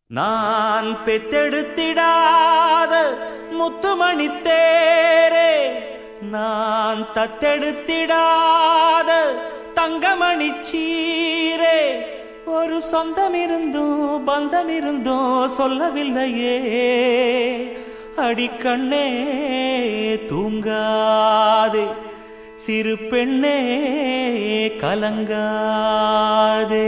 நான் பெத்தெடுத்திடாத முத்துமணி தேரே நான் தத்தெடுத்திடாத தங்கமணி சீரே ஒரு சொந்தம் இருந்தும் பந்தம் இருந்தும் சொல்லவில்லையே அடிக்கண்ணே தூங்காதே சிறு பெண்ணே கலங்காதே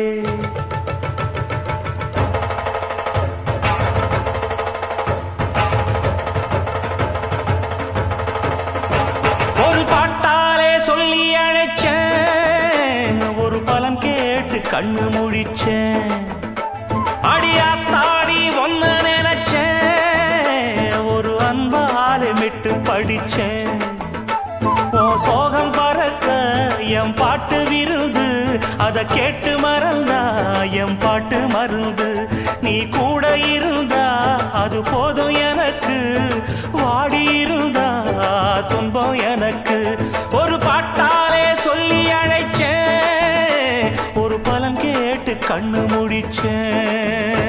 ஒரு பாட்டாலே சொல்லி அழைச்சேன் ஒரு பலன் கேட்டு கண்ணு முழிச்சேன் அடியாத்தாடி ஒன்ன நினைச்சேன் ஒரு அன்பாலே மிட்டு படிச்சேன் உன் சோகம் பறக்க என் பாட்டு விருது அத கேட்டு மறந்தா என் பாட்டு மருந்து நீ கூட இருந்தா அது போதும் எனக்கு வாடி இருந்தா துன்பம் எனக்கு ஒரு பாட்டாலே சொல்லி அழைச்சேன் ஒரு பலன் கேட்டு கண்ணு முடிச்சேன்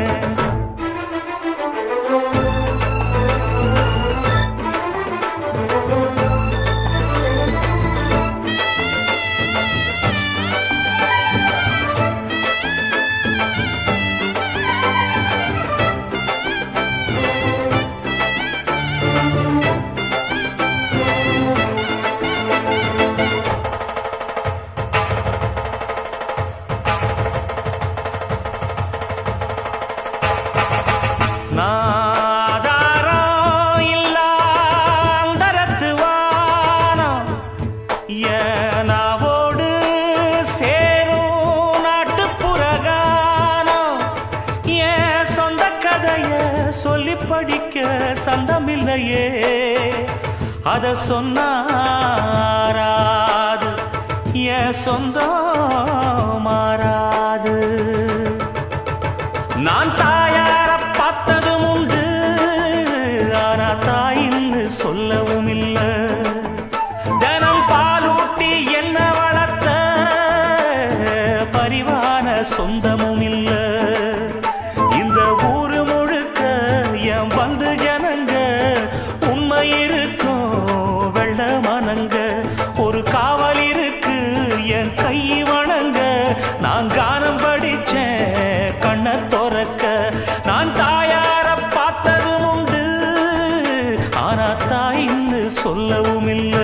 நாதாரம் இல்லாந்தரத்து வானம் ஏனாவோடு சேரும் நாட்டுப்புற கானம் என் சொந்த கதைய சொல்லி படிக்க சந்தமில்லையே அத சொன்னாராது என் சொந்தம் மாறாது நான் தாயார பார்த்ததும் உண்டு ஆனா தாயின்னு சொல்லவும் இல்ல தினம் பாலூட்டி என்ன வளர்த்த பரிவான சொந்தமும் இல்ல இந்த ஊரு முழுக்க என் வந்து ஜனங்க உண்மை இருக்கும் வெள்ள மனங்க ஒரு காவல் இருக்கு என் கை வணங்க நான் கானம் படிச்சேன் கண்ண துறக்க நான் தாயார பார்த்ததும் உண்டு ஆனா தாயின்னு சொல்லவும் இல்லை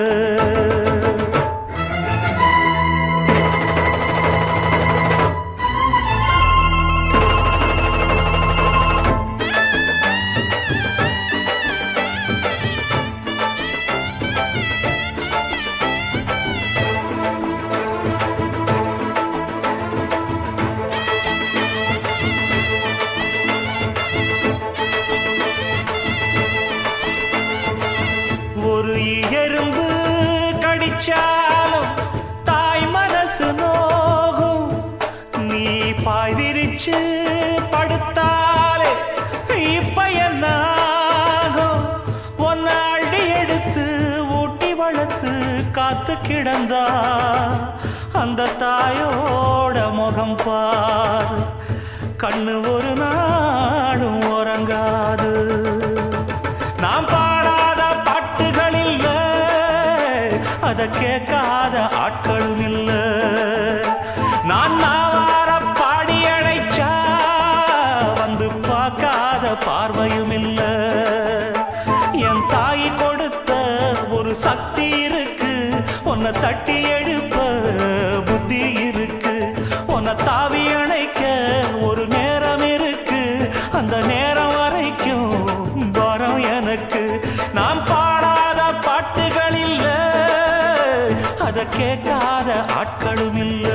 ஒரு எறும்பு கடிச்சாலும் தாய் மனசு நோகும் நீ பாய் விரிச்சு படுத்தாலே இப்ப என்ன ஆகும் ஒன்னு அள்ளி எடுத்து ஊட்டி வளர்த்து காத்து கிடந்தா அந்த தாயோட முகம் பார் கண்ணு ஒரு நாடும் உறங்காது நாம் பாடாத பாட்டுகள் இல்ல அத கேட்காத ஆட்களும் இல்ல நான் நாவார பாடி அழைச்சா வந்து பார்க்காத பார்வையும் இல்ல என் தாய் கொடுத்த ஒரு சக்தி இருக்கு உன்னை தட்டி எழுப்ப புத்தி இருக்கு உன்னை தாவி அணைக்க ஒரு நேரம் இருக்கு அந்த நேரம் வரைக்கும் வரம் எனக்கு நான் பாடாத பாட்டுகள் இல்ல அத கேட்காத ஆட்களும் இல்லை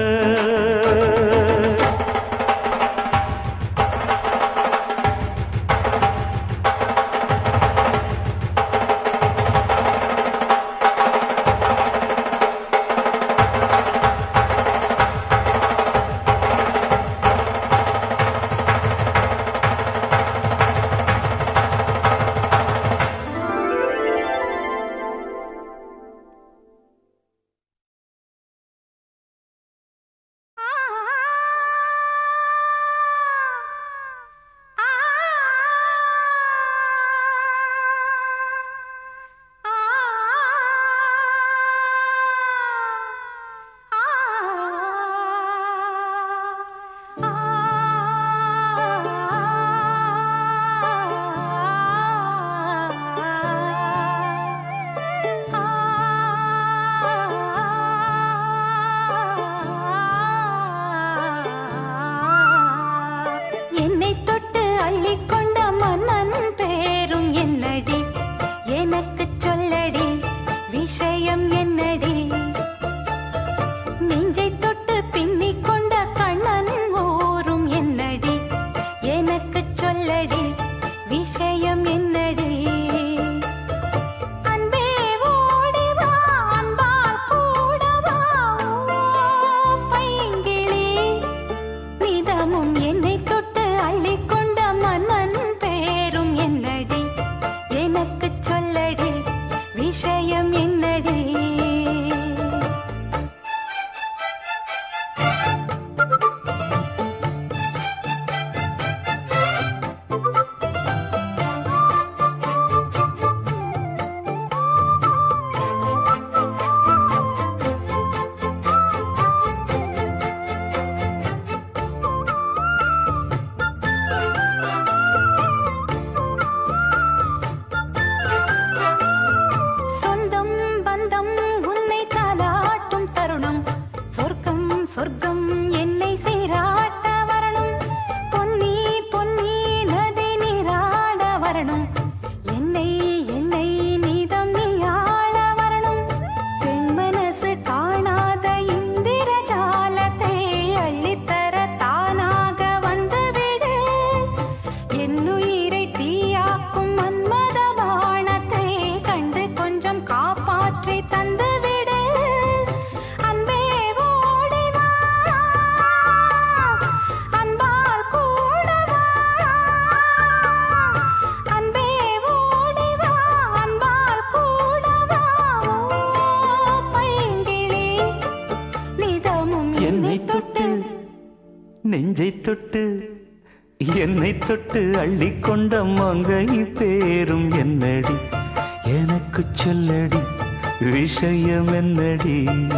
தொட்டு என்னை தொட்டு அள்ளிக்கொண்ட மங்கை பேரும் என்னடி எனக்கு சொல்லடி விஷயம் என்னடி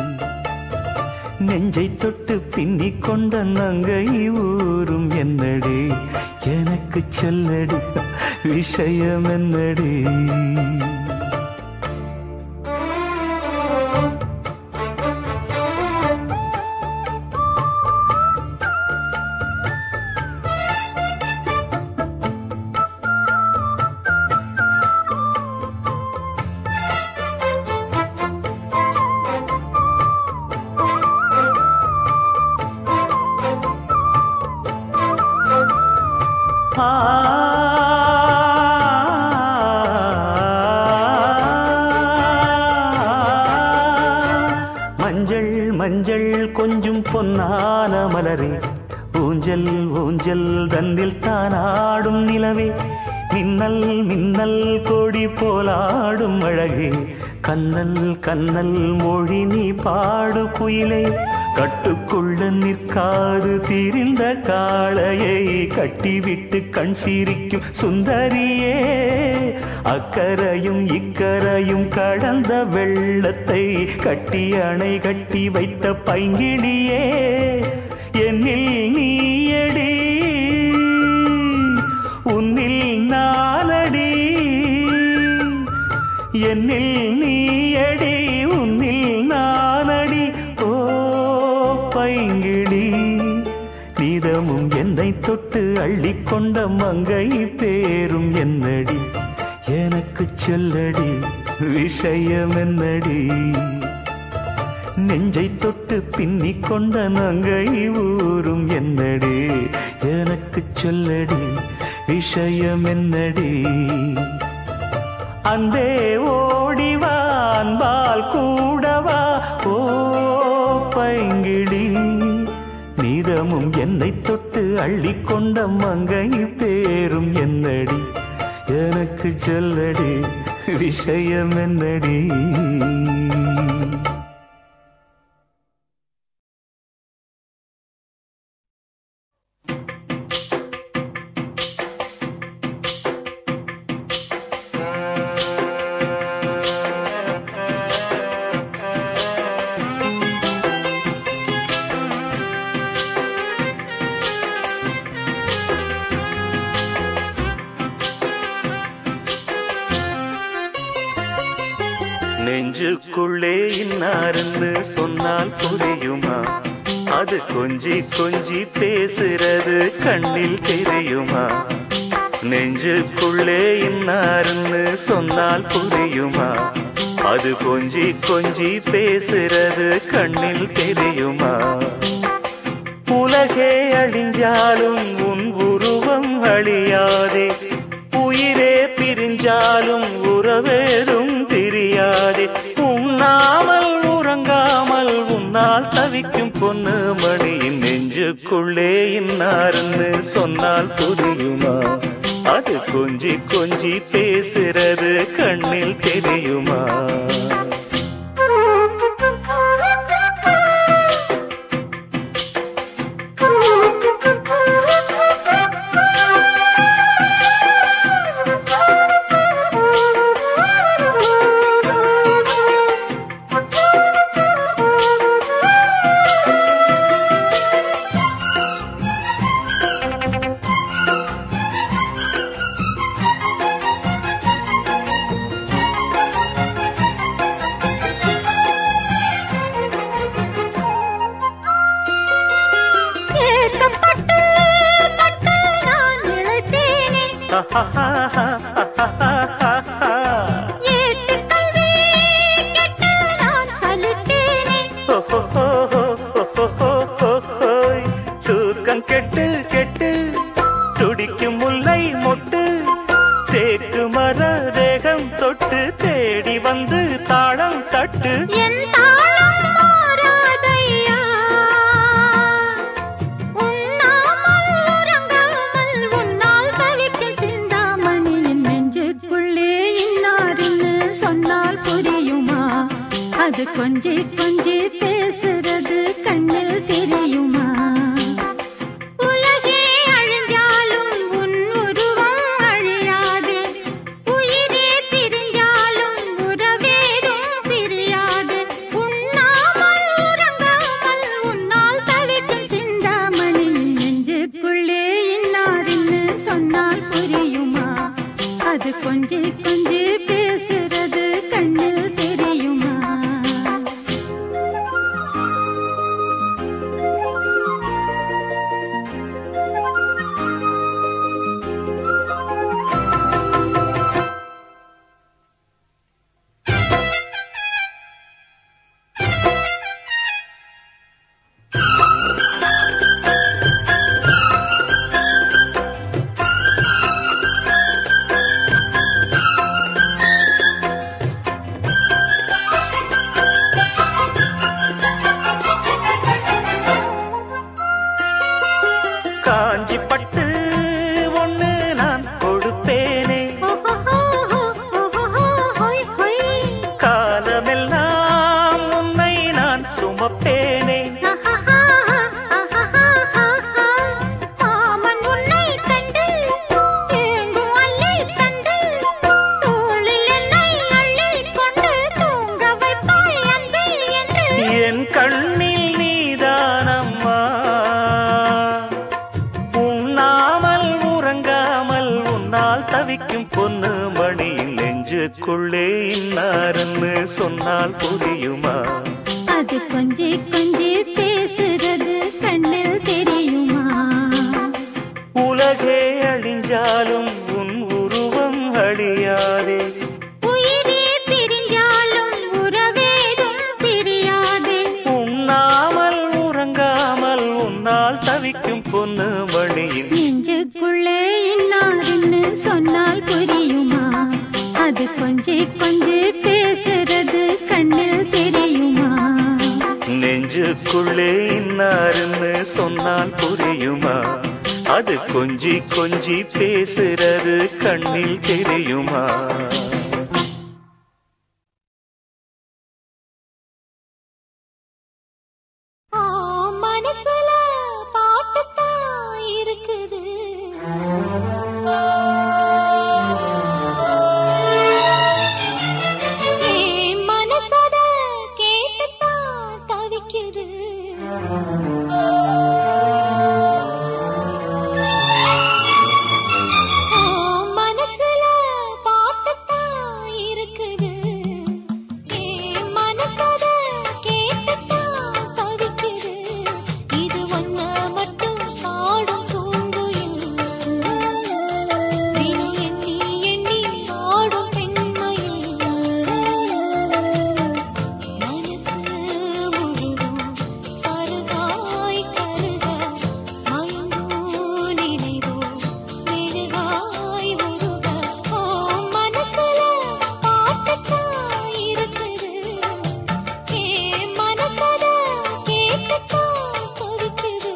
நெஞ்சை தொட்டு பின்னிக் கொண்ட நங்கை ஊரும் என்னடி எனக்கு சொல்லடி விஷயம் என்னடி மஞ்சள் மஞ்சள் கொஞ்சம் பொன்னான மலரே ஊஞ்சல் ஊஞ்சல் தந்தில் தானாடும் நிலவே மின்னல் மின்னல் கொடி போலாடும் அழகே கண்ணல் கண்ணல் மொழி நீ பாடு குயிலே கட்டுக்குள்ள நிற்காது திரிந்த காளையை கட்டிவிட்டு கண் சிரிக்கும் சுந்தரியே அக்கரையும் இக்கரையும் கடந்த வெள்ளத்தை கட்டி அணை கட்டி வைத்த பைங்கிடியே என்னில் நீயடி உன்னில் நானடி என்னில் நீயடி உன்னில் நானடி ஓ பைங்கிடி நீதமும் என்னை தொட்டு அள்ளிக்கொண்ட மங்கை பேரும் என்னடி எனக்கு சொல்லடி விஷயம் என்னடி நெஞ்சை தொட்டு பின்னிக் கொண்ட நங்கை ஊரும் என்னடி எனக்கு சொல்லடி விஷயம் என்னடி அந்தே ஓடிவா அன்பால் கூடவா ஓ பைங்கிடி நீதமும் என்னை தொட்டு அள்ளிக்கொண்ட மங்கை பேரும் என்னடி எனக்கு சொல்லடி விஷயம் என்னடி நெஞ்சுக்குள்ளே இன்னாருன்னு சொன்னால் புரியுமா அது கொஞ்சி கொஞ்சி பேசுறது கண்ணில் தெரியுமா நெஞ்சுக்குள்ளே இன்னாருன்னு சொன்னால் புரியுமா அது கொஞ்சி கொஞ்சி பேசுறது கண்ணில் தெரியுமா உலகே அழிஞ்சாலும் உன் உருவம் அழியாதே உயிரே பிரிஞ்சாலும் உறவேதும் தெரியாதே உண்ணாமல் உறங்காமல் உன்னால் தவிக்கும் பொண்ணு மணியின் நெஞ்சுக்குள்ளே இன்னாருன்னு சொன்னால் புரியுமா அது கொஞ்சி கொஞ்சி பேசுறது கண்ணில் தெரியுமா ஏற்கப்பட்டு பட்டு நான் இழைத்தேனே ஏட்டு கல்வி கெட்டு நான் சலித்தேனே தூக்கம் கெட்டு கெட்டு துடிக்கும் முல்லை மொட்டு தேக்கு மர தேகம் தொட்டு தேடி வந்து தாளம் தட்டு என் தாளம் மாறாதையா உண்ணாமல் உறங்காமல் உன்னால் தவிக்கும் சிந்தாமணியின் நெஞ்சுக்குள்ளே இன்னாருன்னு சொன்னால் புரியுமா அது கொஞ்சி கொஞ்சி பேசுறது கண்ணில் தெரியுமா உலகே சொன்னால் புரியுமா அது கொஞ்சி கொஞ்சி பேசுறது கண்ணில் தெரியுமா காஞ்சி பட்டு ஒண்ணு நான் கொடுப்பேனே காலமெல்லாம் உன்னை நான் சுமப்பேனே மாமன் உன்னை கண்டு ஏங்கும் அள்ளித் தண்டு தோளில் என்னை அள்ளிக் கொண்டு தூங்க வைப்பாய் அன்பே என்று என் கண்ணில் நீதானம்மா உண்ணாமல் உறங்காமல் உன்னால் தவிக்கும் பொண்ணு மணியின் நெஞ்சுக்குள்ளே இன்னாருன்னு சொன்னால் புரியுமா அது கொஞ்சி கொஞ்சி பேசுறது கண்ணில் தெரியுமா உலகே அழிஞ்சாலும் உன் உருவம் அழியாதே உயிரே பிரிஞ்சாலும் உறவேதும் பிரியாதே உண்ணாமல் உறங்காமல் உன்னால் தவிக்கும் பொண்ணு மணியின் நெஞ்சுக்குள்ளே இன்னாருன்னு சொன்னால் புரியுமா அது கொஞ்சி கொஞ்சி பேசுறது கண்ணில் தெரியுமா நெஞ்சுக்குள்ளே இன்னாருன்னு சொன்னால் புரியுமா அது கொஞ்சி கொஞ்சி பேசுறது கண்ணில் தெரியுமா ஆ, மனசுல பாட்டுத்தான் இருக்குது ஏன் மனசத கேட்டுத்தான் தவிக்குது ஆ, மனசுல பாட்டுத்தான் இருக்குது ஏன் மனசத கேட்டுத்தான் தவிக்குது இது ஒன்ன மட்டும் பாடும் பூங்குயில் தினம் எண்ணி எண்ணி பாடும் பெண்மையில் மனசு முழுதும் சருகாய் கருக மயங்கும் நினைவோ மெழுகாய் உருக ஓ மனசுல பாட்டுத்தான் இருக்குது ஏன் மனசத கேட்டுத்தான் தவிக்குது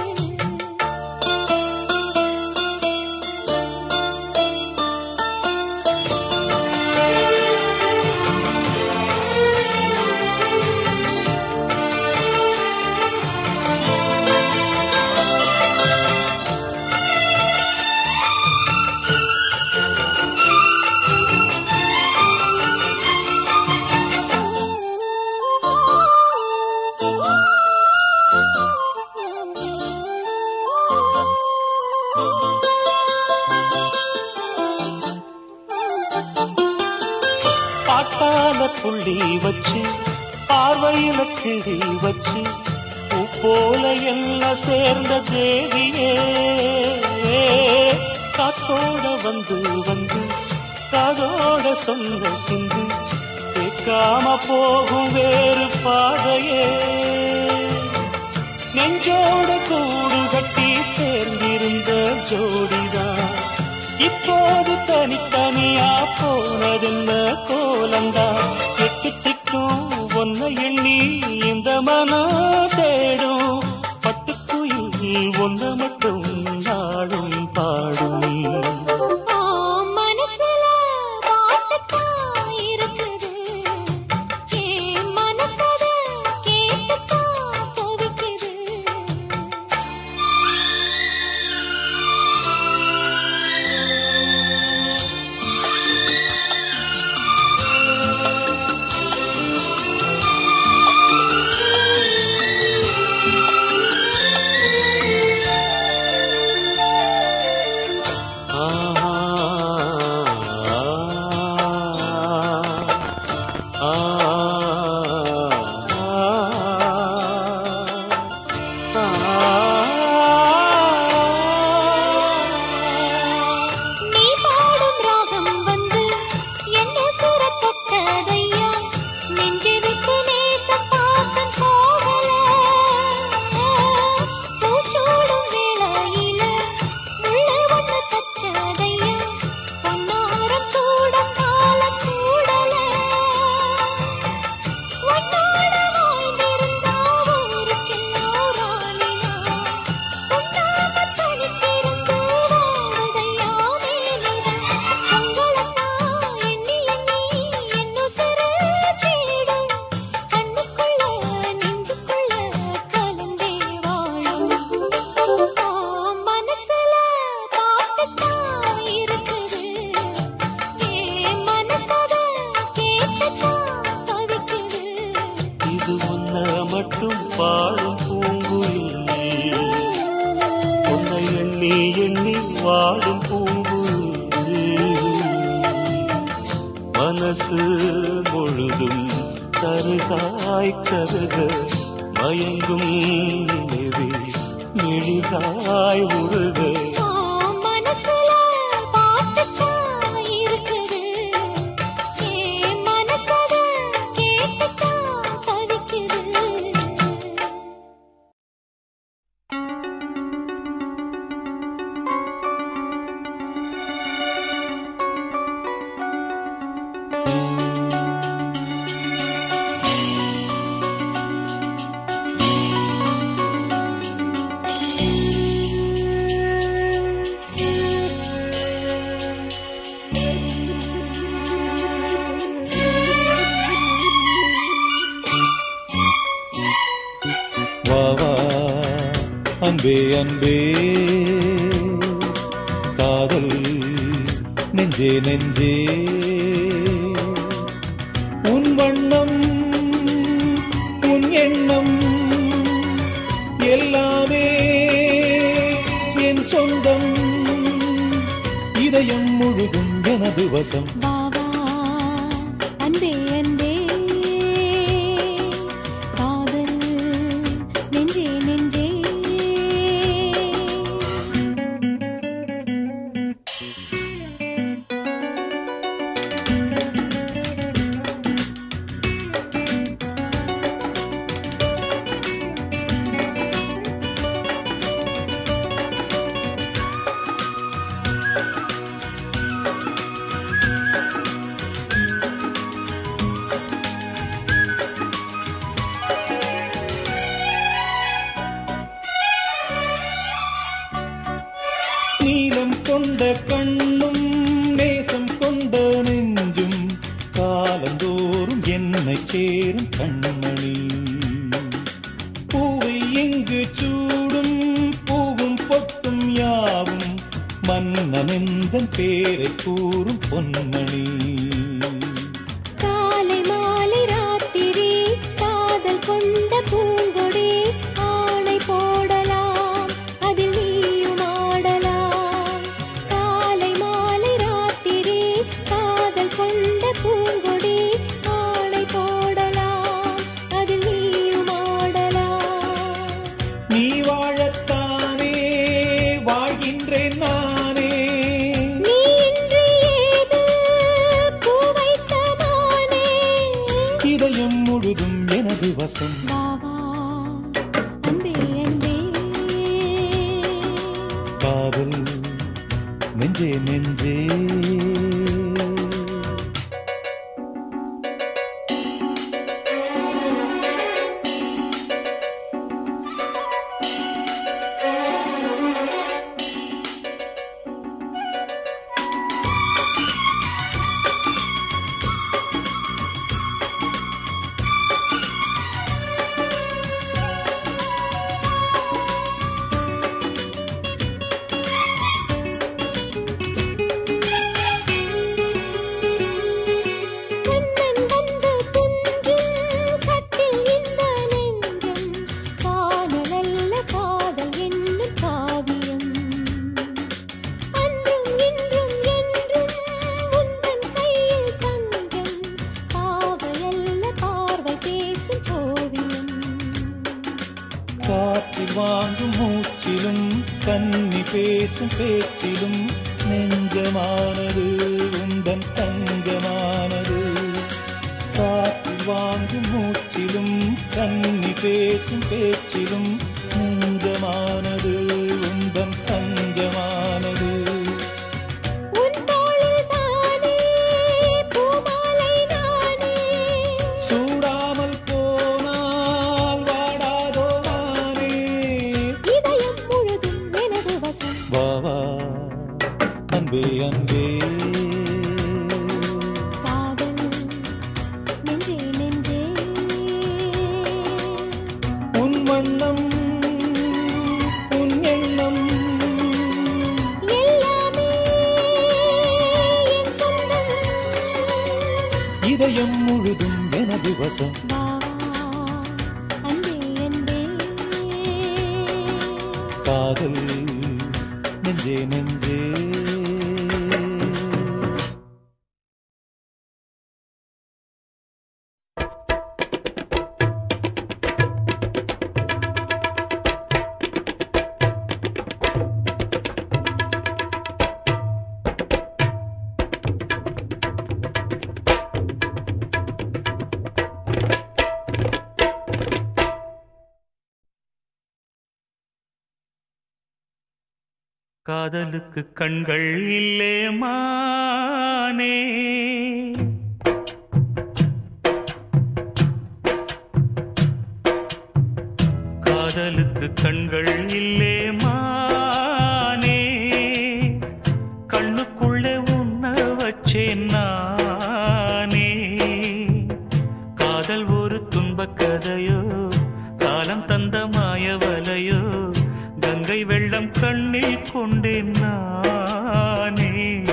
பாட்டால புள்ளி வச்சு பார்வையில கிழி வச்சு பூ போல என்ன சேர்ந்த தேவியே காத்தோட வந்து வந்து காதோட சொன்ன சிந்து கேட்காம போகும் வேறு பாதையே நெஞ்சோட கூடு கட்டி சேர்ந்திருந்த ஜோடிதான் இப்போது தனித்தனியா போனதென்ன கோலந்தா எட்டு திக்கும் ஒன்ன எண்ணி இந்த மனம் தேடும் பட்டுக்குயில் ஒன்ன மட்டும் நாடும் பாடும் ஆ, மனசுல பாட்டுத்தான் இருக்குது ஏன் மனசத கேட்டுத்தான் தவிக்குது எண்ணி வாடும் பூவு மனசு முழுதும் கருகாய் கருக மயங்கும் நினைவே நெளிகாய் உருக ஆ மனசுல பாட்டுத்தான் இருக்குது ஏன் மனசத கேட்டுத்தான் தவிக்குது வா வா அன்பே அன்பே காதல் நெஞ்சே நெஞ்சே உன் வண்ணம் உன் எண்ணம் எல்லாமே என் சொந்தம் இதயம் முழுதும் எனது வசம் பாவா அன்பே அன்பே காதல் நெஞ்சே நெஞ்சே நீலம் கொண்ட கண்ணும் நேசம் கொண்ட நெஞ்சும் காலந்தோறும் என்னை சேரும் கண்மணி பூவை எங்கு சூடும் பூவும் பொட்டும் யாவும் மன்னனெந்தன் பேரை கூறும் பொன்மணி காலை மாலை ராத்திரி காதல் கொண்ட பூங்கொடி ஆணை போடலாம் அதில் நீயும் ஆடலாம் காலை மாலை ராத்திரி காதல் கொண்ட பூங்கொடி ஆணை போடலாம் அதில் நீயும் ஆடலாம் நீ வாழத்தானே வாழ்கின்றேன் நானே நீ இன்றி ஏது பூ வைத்த மானே இதயம் முழுதும் எனது வசம் பாவா அன்பே அன்பே காதல் நெஞ்சே நெஞ்சே கண்ணன் வந்து துஞ்சும் கட்டில் இந்த நெஞ்சம் காதலல்ல காதல் என்னும் காவியம் அன்றும் இன்றும் என்றும் உந்தன் கையில் தஞ்சம் பாவையல்ல பார்வை பேசும் ஓவியம் காற்றில் வாங்கும் மூச்சிலும் கன்னி பேசும் பேச்சிலும் நெஞ்சமானது உந்தன் தஞ்சமானது காற்றில் வாங்கும் மூச்சிலும் கன்னி பேசும் பேச்சிலும் நெஞ்சமானது உந்தன் தஞ்சமானது உன் தோளில் தானே பூமாலை நானே சூடாமல் போனால் வாடாதோ நானே இதயம் முழுதும் எனது வசம் வா வா அன்பே அன்பே காதல் நெஞ்சே நெஞ்சே உன் வண்ணம் உன் எண்ணம் எல்லாமே என் சொந்தம் இதயம் முழுதும் எனது வசம் பாவா அன்பே அன்பே காதல் நெஞ்சே நெஞ்சே காதலுக்கு கண்கள் இல்லே மானே காதலுக்கு கண்கள் இல்லே மானே கண்ணுக்குள்ளே உன்ன வச்சேன் நானே காதல் ஒரு துன்பக் கதையோ காலம் தந்த மாயவலையோ கங்கை வெள்ளம் கண்ணில் கொண்டேன் நானே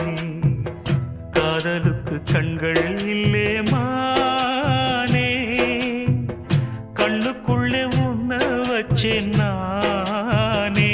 காதலுக்கு கண்கள் இல்லே மானே கண்ணுக்குள்ளே உன்ன வச்சேன் நானே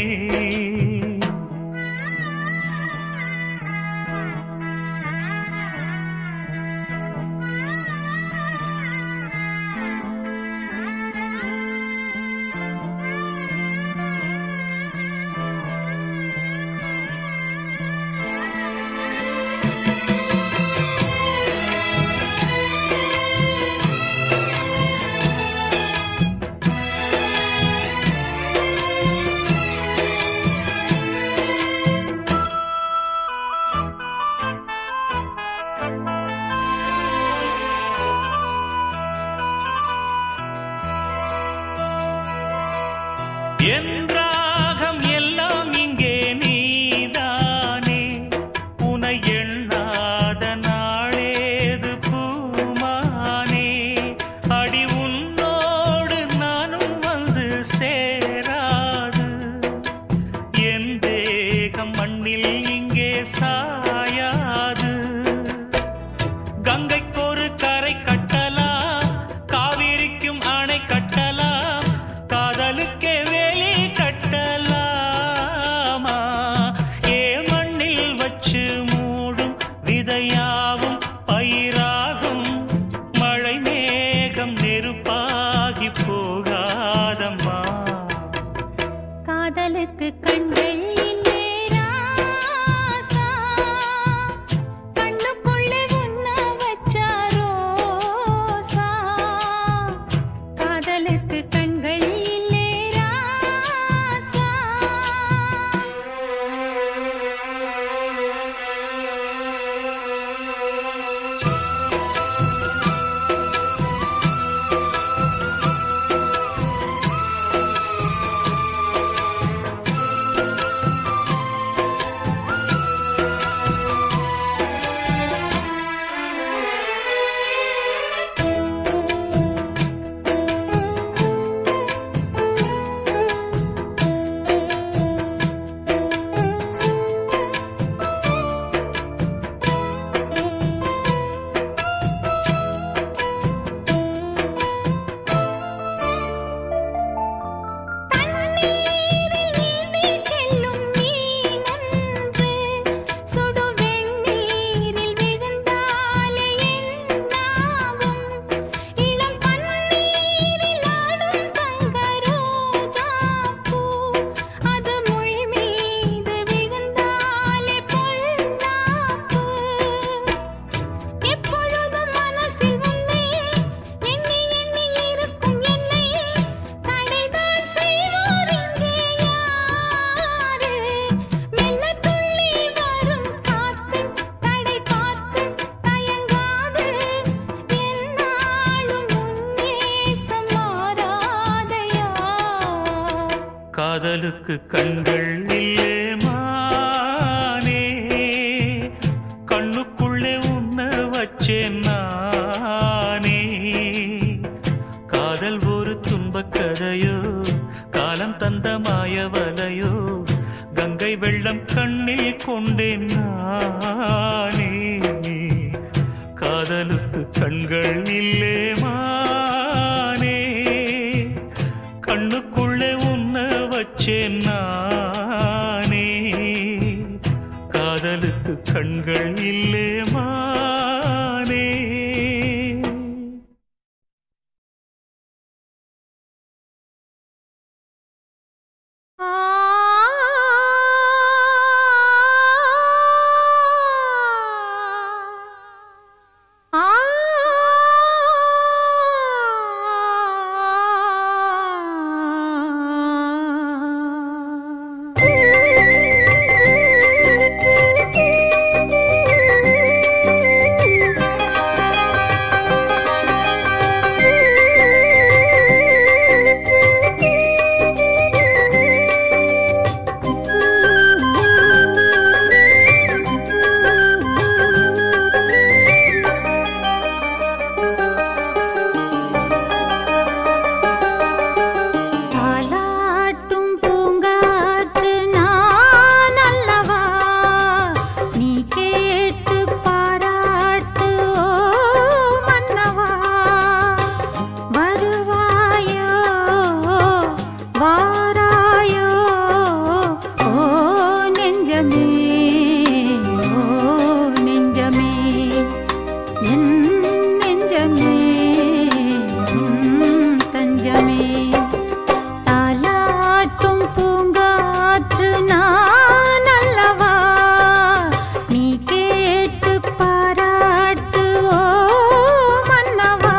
என் ராகம் எல்லாம் இங்கே நீதானே உனை எண்ணாத நாளேது பூமானே அடி உன்னோடு நானும் வந்து சேராது என் தேகம் மண்ணில் இங்கே சாயாது கங்கைக்கொரு கரை கட்டலாம் காவிரிக்கும் அணை கட்டலாம் காதலுக்கே வேலி கட்டலாமா ஏ மண்ணில் வச்சு மூடும் விதையாவும் பயிராகும் மழை மேகம் நெருப்பாகி போகாதம்மா காதலுக்கு கண்கள் இல்லே ராசா கண்ணுக்குள்ளே உன்ன வச்சாரோசா காதலுக்கு கண்கள் இல்லே ராசா தண்ணீரில் நீந்தி செல்லும் மீனொன்று சுடு வெந்நீரில் விழுந்தாலே என்னாகும் இளம் பன்னீரில் ஆடும் தங்க ரோஜாப்பூ அது முள் மீது விழுந்தாலே பொல்லாப்பு எப்பொழுதும் மனசில் உன்னை எண்ணி எண்ணி இருக்கும் என்னை தடைதான் செய்வோர் இங்கே யாரு மெல்ல துள்ளி வரும் காத்து தடை பார்த்து தயங்காது என்னாலும் உன்னேசம் மாறாதையா காதலுக்கு கண்கள் இல்லே மானே கண்ணுக்குள்ளே உன்ன வச்சேன் நானே காதல் ஒரு துன்பக் கதையோ காலம் தந்த மாயவலையோ கங்கை வெள்ளம் கண்ணில் கொண்டேன் நானே காதலுக்கு கண்கள் இல்லே மானே கண்ணுக்குள்ளே உன்ன வச்சேன் நானே உனக்கு கண்கள் இல்லே மானே தாலாட்டும் பூங்காற்று நான் அல்லவா நீ கேட்டு பாராட்டு ஓ மன்னவா வருவாயோ வாராயோ ஓ நெஞ்சமே ஓ நெஞ்சமே என் நெஞ்சமே உன் தஞ்சமே தாலாட்டும் பூங்காற்று நான் அல்லவா நீ கேட்டு பாராட்டு ஓ மன்னவா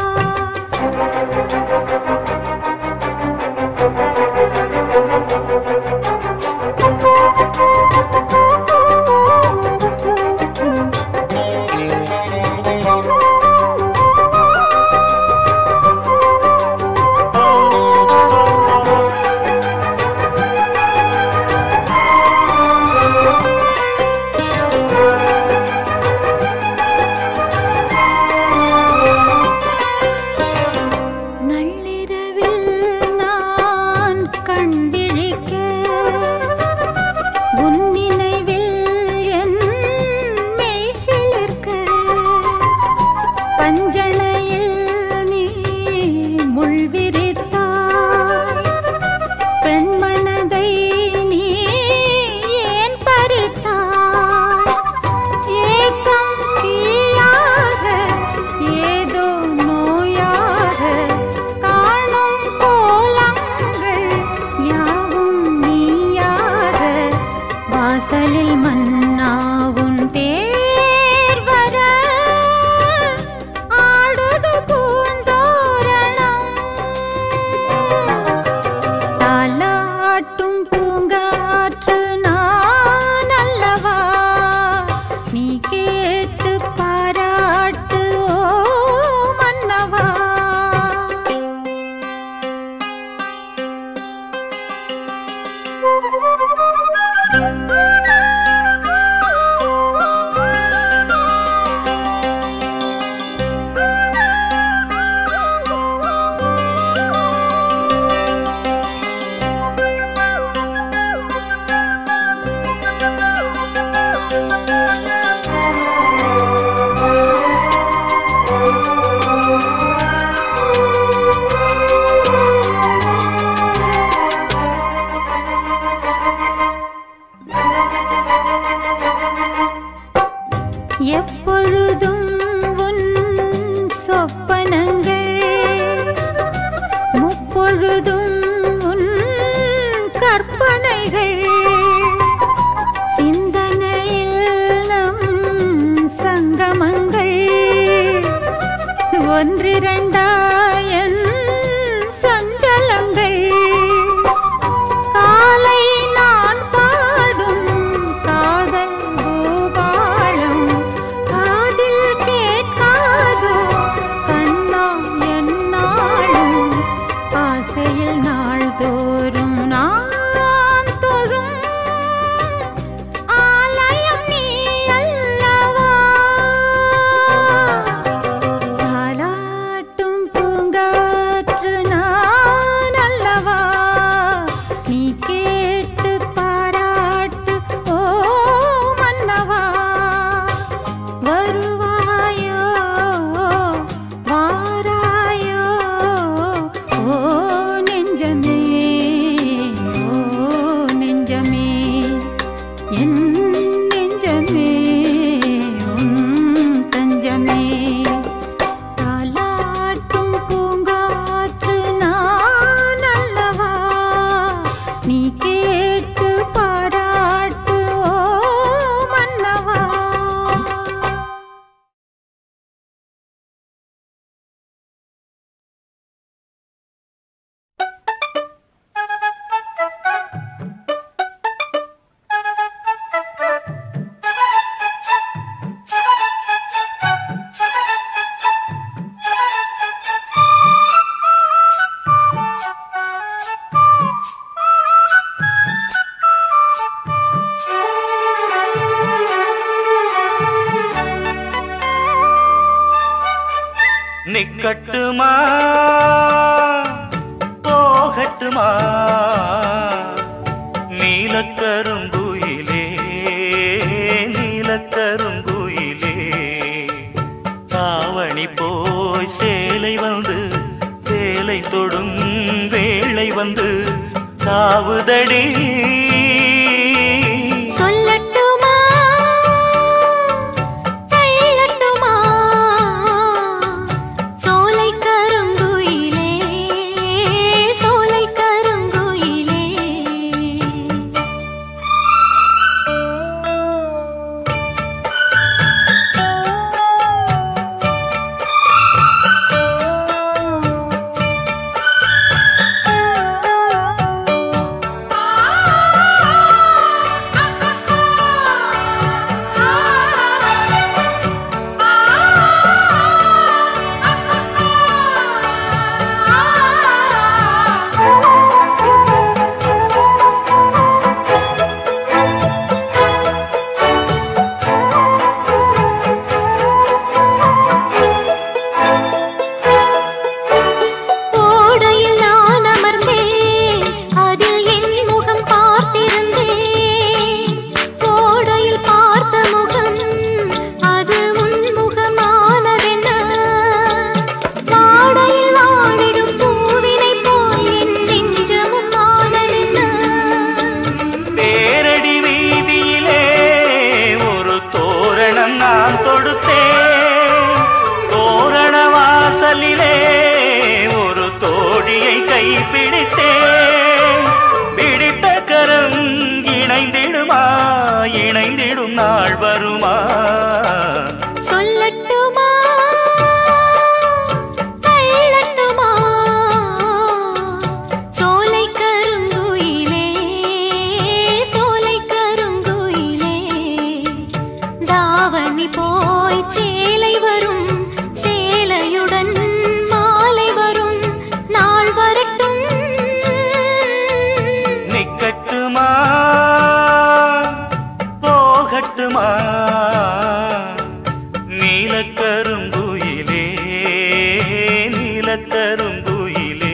நள்ளிரவில் நான் கண்விழிக்க உன் நினைவில் என் மெய் சிலிர்க்க பஞ்சணையில் நீ முள் விரித்தாய் பெண்மனதை நீ ஏன் பறித்தாய் ஏக்கம் தீயாக ஏதோ நோயாக காணும் கோலங்கள் யாவும் நீயாக வாசலில் மன்னாவும் தேர் வர ஆடுது பூந்தோரணம் தாலாட்டும் பூங்காற்று நான் அல்லவா நீ கேட்டு பாராட்டு ஓ மன்னவா எப்பொழுதும் உன் சொப்பனங்கள் முப்பொழுதும் உன் கற்பனைகள் சிந்தனையில் நம் சங்கமங்கள் ஒன்றிரண்டாயன் சஞ்சலங்கள் காலை நான் பாடும் காதல் பூபாளம் காதில் கேட்காதோ கண்ணா என்னாலும் ஆசையில் நாள்தோறும் நான் தொழும் ஆலயம் நீ அல்லவா தாலாட்டும் நிக்கட்டுமா போகட்டுமா நீலக்கருங்குயிலே நீலக்கருங்குயிலே தாவணி போய் சேலை வந்து சேலை தொடும் வேளை வந்து சாவுதடி சொல்லட்டுமா தள்ளட்டுமா சோலை கருங்குயிலே சோலை கருங்குயிலே ஓடையில் நான் அமர்ந்தேன் அதில் என் முகம் பார்த்திருந்தேன் ஓடையில் பார்த்த முகம் அது உன் முகமானதென்ன வாடையில் வாடிடும் பூவினை போல் என் நெஞ்சமும் ஆனதென்ன தேரடி வீதியிலே ஒரு தோரணம் நான் தொடுத்தேன் தோரண வாசலிலே ஒரு தோழியை கைப்பிடித்தேன் பிடித்த கரம் இணைந்திடுமா இணைந்திடும் நாள் வருமா சொல்லட்டுமா தள்ளட்டுமா சோலை கருங்குயிலே சோலை கருங்குயிலே தாவணி போய் சேலை வரும் சேலையுடன் மாலை வரும் நாள் வரட்டும் நிக்கட்டுமா போகட்டுமா நீலக்கருங்குயிலே நீலக்கருங்குயிலே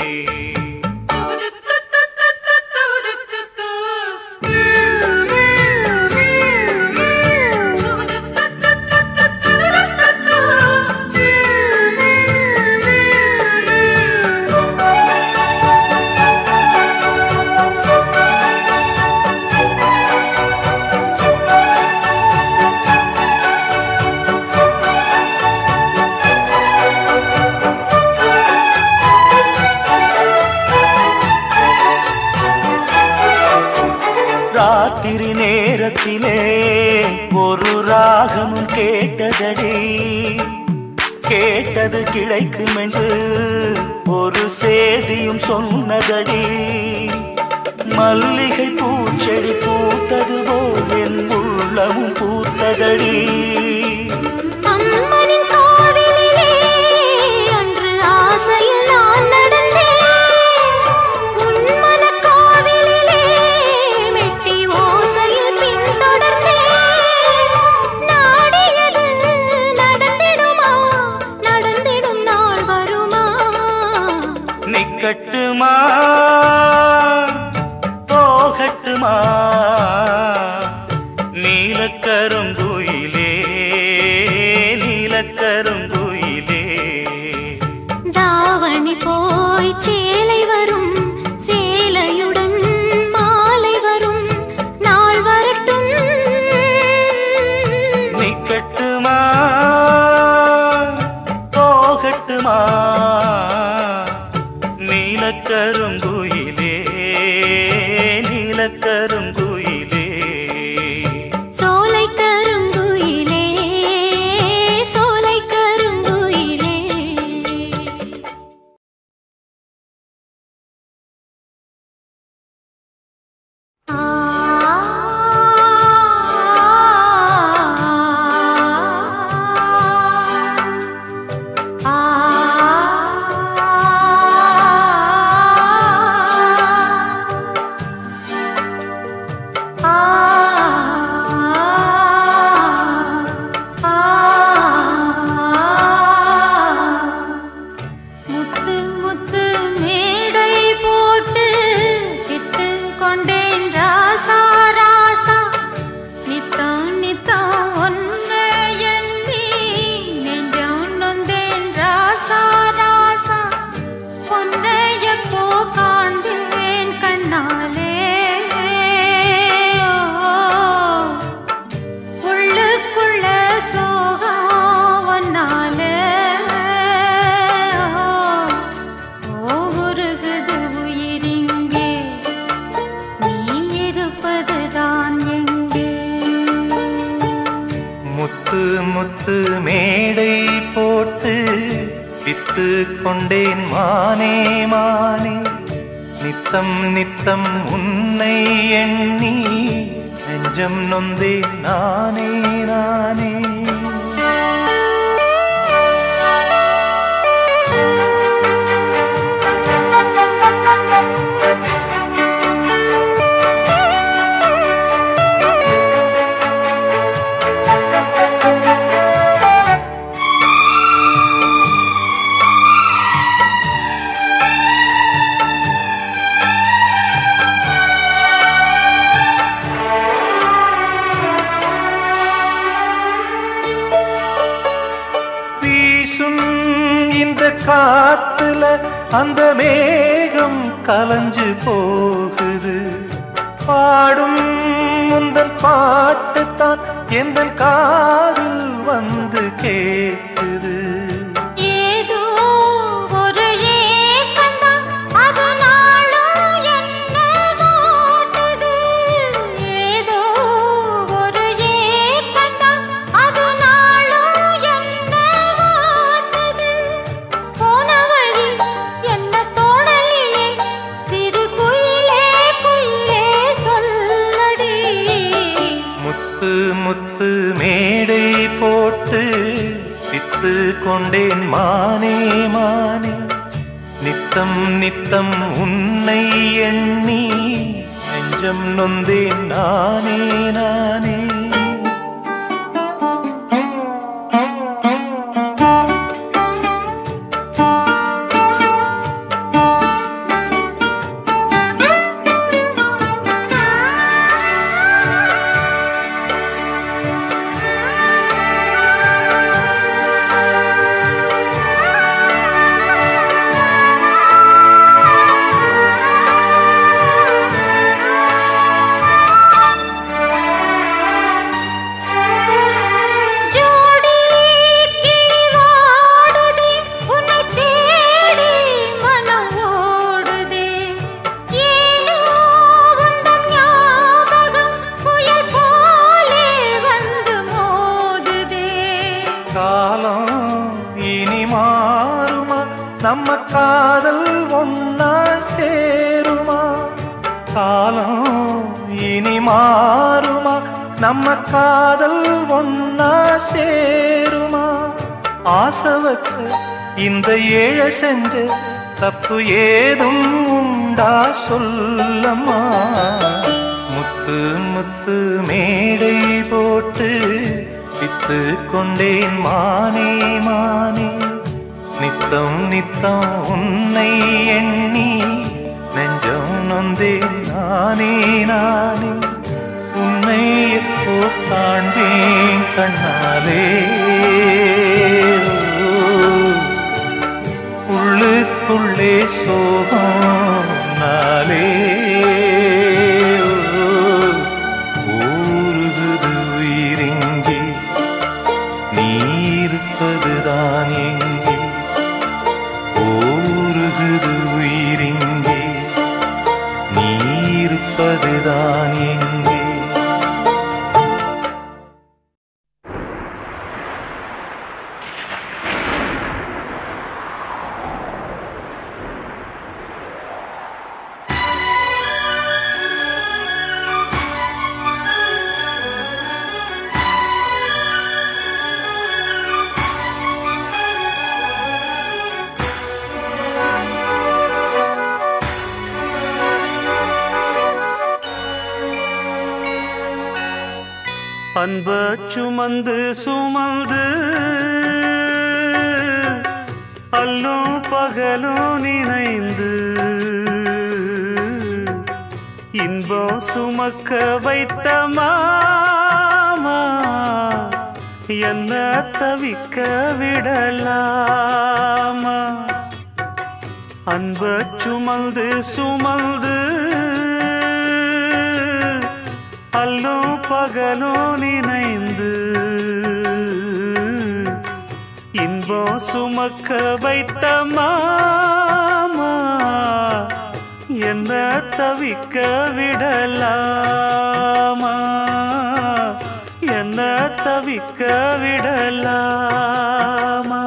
ராத்திரி நேரத்திலே ஒரு ராகமும் கேட்டதடி கேட்டது கிடைக்கும் என்று ஒரு சேதியும் சொன்னதடி மல்லிகை பூச்செடி பூத்தது போல் என் உள்ளமும் பூத்ததடி அம்மனின் கோவிலிலே அன்று ஆசையில் நான் நடந்தேன் உன் மனக் கோவிலிலே மெட்டி ஓசையில் பின்தொடர்ந்தேன் நாடியது நடந்திடுமா நடந்திடும் நாள் வருமா நிக்கட்டுமா போகட்டுமா நீலக்கருங்குயிலே நீலக்கருங்குயிலே தாவணி போய் சேலை வரும் சேலையுடன் மாலை வரும் நாள் வரட்டும் நிக்கட்டுமா போகட்டுமா நீலக்கருங்குயிலே நீலக்கருங்குயிலே சோலை கரும் முத்து மேடை போட்டு வித்து கொண்டேன் மானே மானே நித்தம் நித்தம் உன்னை எண்ணி நெஞ்சம் நொந்தேன் நானே நானே வீசும் இந்த காத்துல அந்த மேகம் கலஞ்சு போகுது பாடும் முந்தன் பாட்டு தான் எந்த காதில் வந்து கேட்குது ஏதோ ஒரு ஏக்கந்தான் அது நாளும் என்ன வாட்டுது ஏதோ ஒரு ஏக்கந்தான் அது நாளும் என்ன வாட்டுது போன வழி என்ன தோணலியே சிறு குயிலே குயிலே சொல்லடி முத்து முத்து மேடை போட்டு வித்து கொண்டேன் மானே மானே நித்தம் நித்தம் உன்னை எண்ணி நெஞ்சம் நொந்தேன் நானே நானே ஜோடி கிளிவாடுதே உன்னை தேடி மனம் ஓடுதே ஏனோ உந்தன் ஞாபகம் புயல் போலே வந்து மோதுதே காலம் இனி மாறுமா நம்ம காதல் ஒன்னா சேருமா காலம் இனி மாறுமா நம்ம காதல் ஒன்னா சேருமா ஆசை வச்ச இந்த ஏழை செஞ்ச தப்பு ஏதும் உண்டா சொல்லம்மா முத்து முத்து மேடை போட்டு வித்து கொண்டேன் மானே மானே நித்தம் நித்தம் உன்னை எண்ணி நெஞ்சம் நொந்தேன் நானே நானே உன்னை எப்போ காண்பேன் கண்ணாலே உள்ளுக்குள்ளே சோகம் நாளே ஊருகுது உயிரிங்கே நீ இருப்பதுதான் எங்கே ஊருகுது உயிரிங்கே நீ இருப்பதுதான் எங்கே அன்ப சுமந்து சுமந்து அல்லும் பகலும் நினைந்து இன்பம் சுமக்க வைத்த மாமா என்ன தவிக்க விடலாமா அன்ப சுமந்து சுமந்து அல்லும் பகலும் நினைந்து இன்பம் சுமக்க வைத்த மாமா என்ன தவிக்க விடலாமா என்ன தவிக்க விடலாமா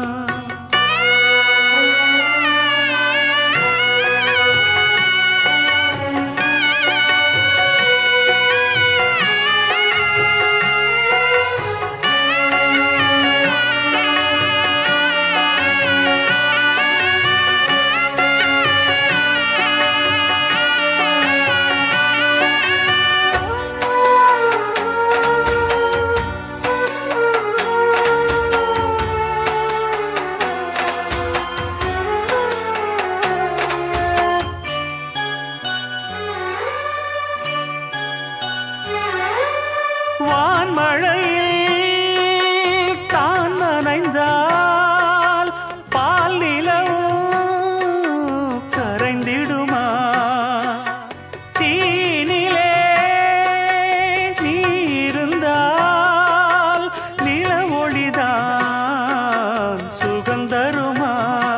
வான்மழையில் தான் நனைந்தால் பால் நிலவும் கரைந்திடுமா தீனிலே நீருந்தால் நில ஒளிதான் சுகந்தருமா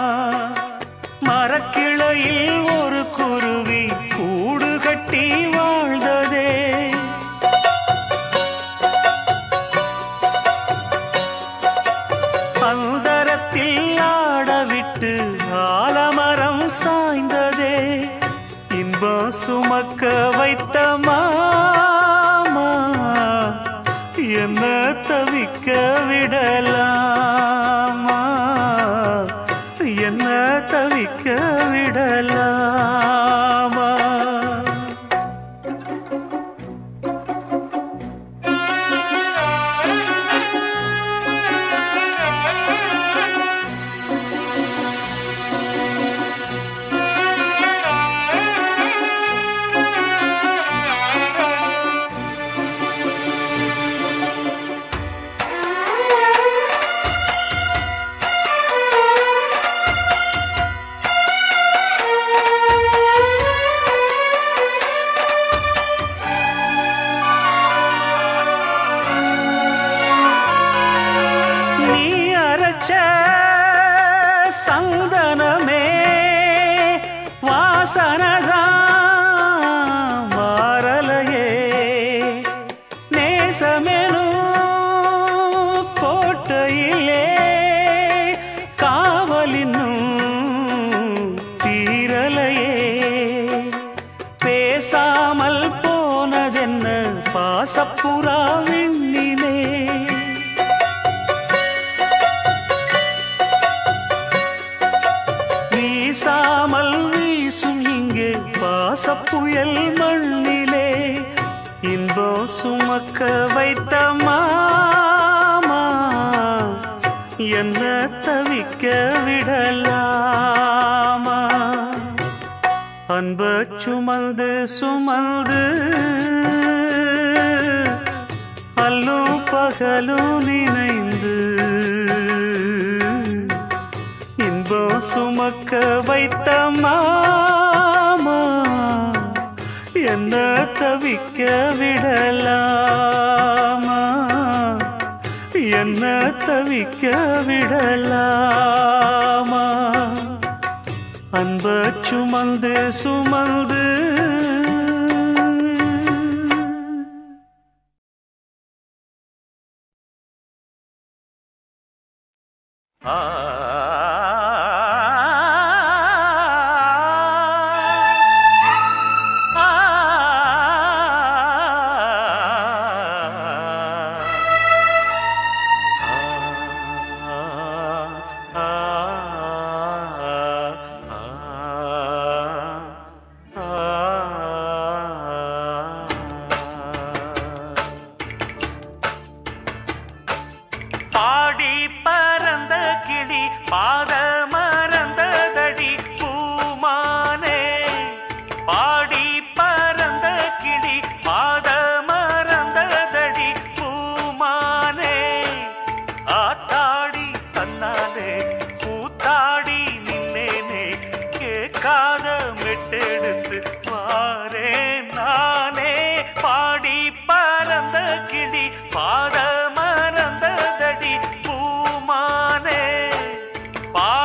மரக்கிளையில் ஒரு குருவி கூடு கட்டி வாழ்ந்ததே அந்தரத்தில் ஆடவிட்டு ஆலமரம் சாய்ந்ததே இன்பம் சுமக்க வைத்த மாமா என்ன தவிக்க விடலாமா என்ன தவிக்க விடலாமா நீ அரைச்ச சந்தனமே வாசனதான் மாறலையே நேசமெனும் கோட்டையிலே காவலினும் தீரலையே பேசாமல் போனதென்ன பாசப்புறா விண்ணிலே வீசாமல் வீசும் இங்கே பாசப்புயல் மண்ணிலே இன்பம் சுமக்க வைத்த மாமா என்ன தவிக்க விடலாமா அன்ப சுமந்து சுமந்து அல்லும் பகலும் நினைந்து இன்பம் சுமக்க வைத்த மாமா என்ன தவிக்க விடலாமா என்ன தவிக்க விடலாமா அன்ப சுமந்து சுமந்து ஆ பாடி பறந்த கிளி பாத மறந்ததடி பூமானே பாடி பறந்த கிளி பாத மறந்ததடி பூமானே ஆத்தாடி தன்னாலே கூத்தாடி நின்னேனே கேட்காத மெட்டெடுத்து வாரே நானே பாடி பறந்த கிளி பாத மறந்ததடி பூமானே பா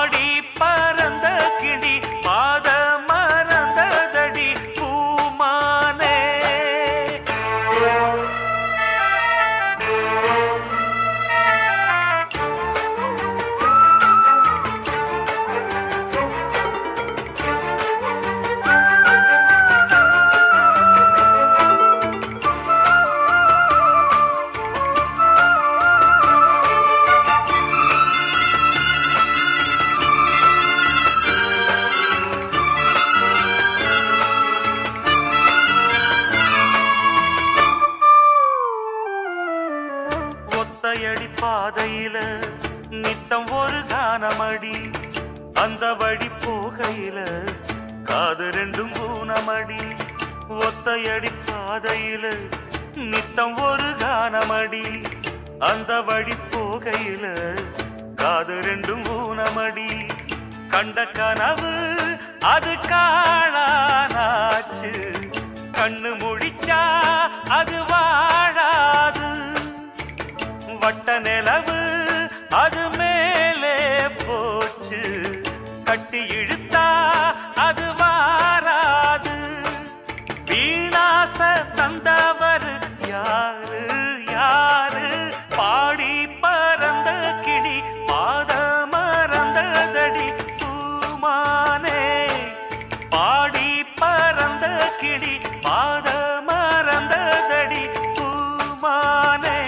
ஒத்தையடி பாதையில நித்தம் ஒரு கானமடி அந்த வழி போகையில காது ரெண்டும் ஊனமடி ஒத்தையடி பாதையில நித்தம் ஒரு கானமடி அந்த வழி போகையில காது ரெண்டும் ஊனமடி கண்ட கனவு அது காணானாச்சு கண்ணு முழிச்சா அது வாழாது வட்ட நிலவு அது மேலே போச்சு கட்டி இழுத்தா அது வாராது வீணாச தந்தவர் யாரு யாரு பாடி பறந்த கிளி பாத மறந்ததடி பூமானே பாடி பறந்த கிளி பாத மறந்ததடி பூமானே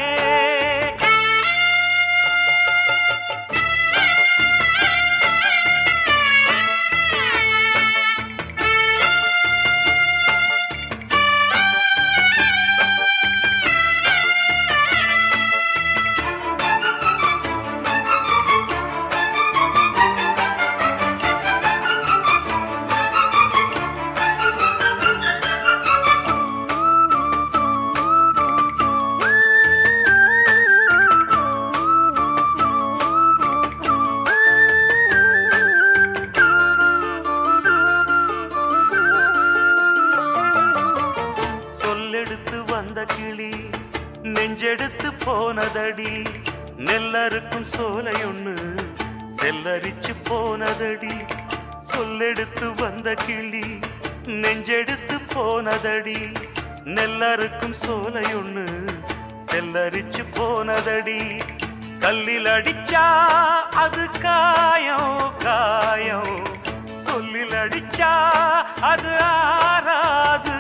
சொல்லெடுத்து வந்த கிளி நெஞ்செடுத்து போனதடி நெல்லறுக்கும் சோலை ஒண்ணு செல்லரிச்சு போனதடி சொல்லெடுத்து வந்த கிளி நெஞ்செடுத்து போனதடி நெல்லறுக்கும் சோலை ஒண்ணு செல்லரிச்சு போனதடி கல்லில் அடிச்சா அது காயம் காயம் சொல்லில் அடிச்சா அது ஆறாது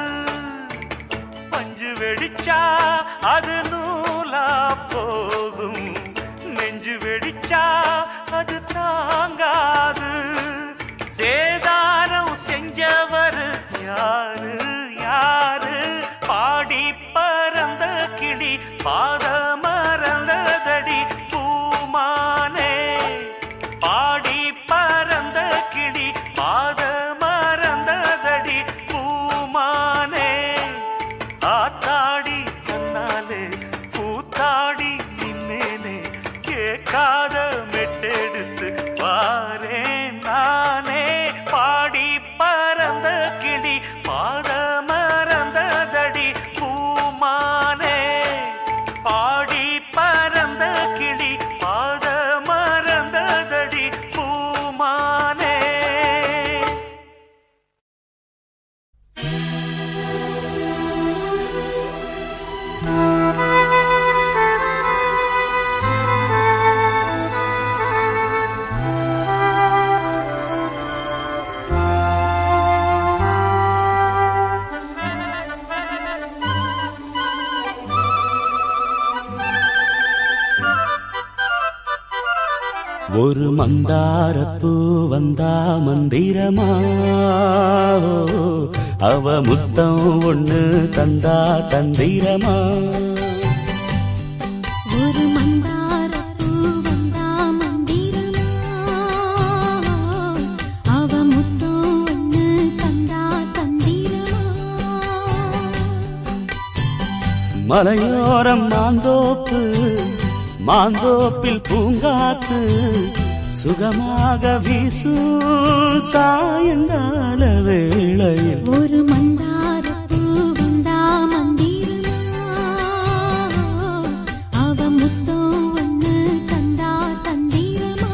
பஞ்சு வெடிச்சா அது நூலா போகும் நெஞ்சு வெடிச்சா அது தாங்காது சேதாரம் செஞ்சவர் யாரு யாரு பாடி பறந்த கிளி பாத மறந்ததடி பூமானே பாடி பறந்த கிளி பாத மறந்ததடி பூமானே ஆத்தாடி கண்ணாலே கூத்தாடி நின்னேனே கேட்காத மெட்டெடுத்து பாரே நானே பாடி பறந்த கிளி பாத மறந்ததடி பூமானே பாடி பறந்த கிளி பாத மறந்ததடி பூமானே ஒரு மந்தாரப்பூ வந்தா மந்திரமா அவ முத்தம் ஒண்ணு தந்தா தந்திரமா ஒரு மந்தாரப்பூ வந்தா மந்திரமா அவ முத்தம் ஒண்ணு தந்தா தந்திரமா மலையோரம் மாந்தோப்பு மாந்தோப்பில் பூங்காத்து சுகமாக வீசும் சாயங்கால வேளையில் ஒரு மந்தாரப்பூ வந்தா மந்திரமா அவ முத்தம் ஒண்ணு தந்தா தந்திரமா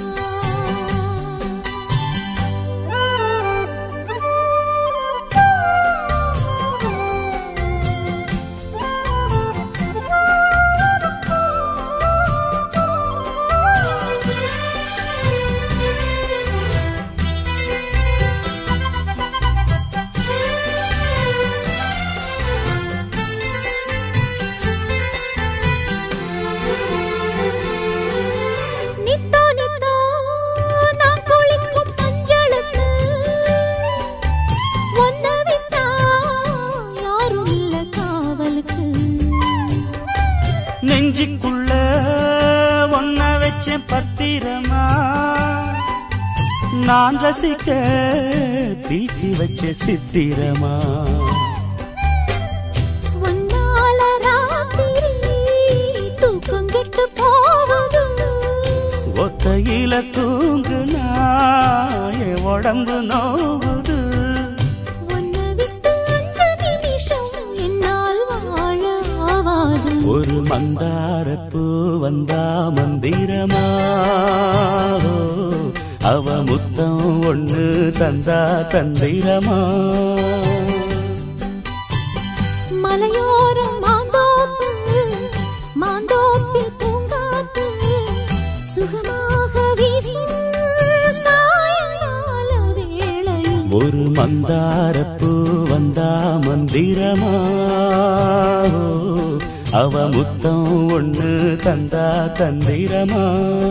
நித்தோ நித்தோ நான் குளிக்கும் பஞ்சளுக்கு ஒன்ன விட்டா யாரும் இல்ல காவலுக்கு நெஞ்சுக்குள்ள ஒன்ன வச்ச பத்திரமா நான் ரசிக்க தீட்டி வச்ச சித்திரமா உன்னால ராத்திரி தூக்கம் கெட்டு போகுது ஒத்தையில தூங்குனா என் உடம்பு நோவுது உன்னை விட்டு அஞ்சு நிமிஷம் என்னால் வாழ ஆவாது ஒரு மந்தாரப்பூ வந்தா மந்திரமா அவ முத்தம் ஒண்ணு தந்தா தந்திரமா மலையோரம் மாந்தோப்பு மாந்தோப்பில் பூங்காத்து சுகமாக வீசும் சாயங்கால வேளையில் ஒரு மந்தாரப்பூ வந்தா மந்திரமா அவ முத்தம் ஒண்ணு தந்தா தந்திரமா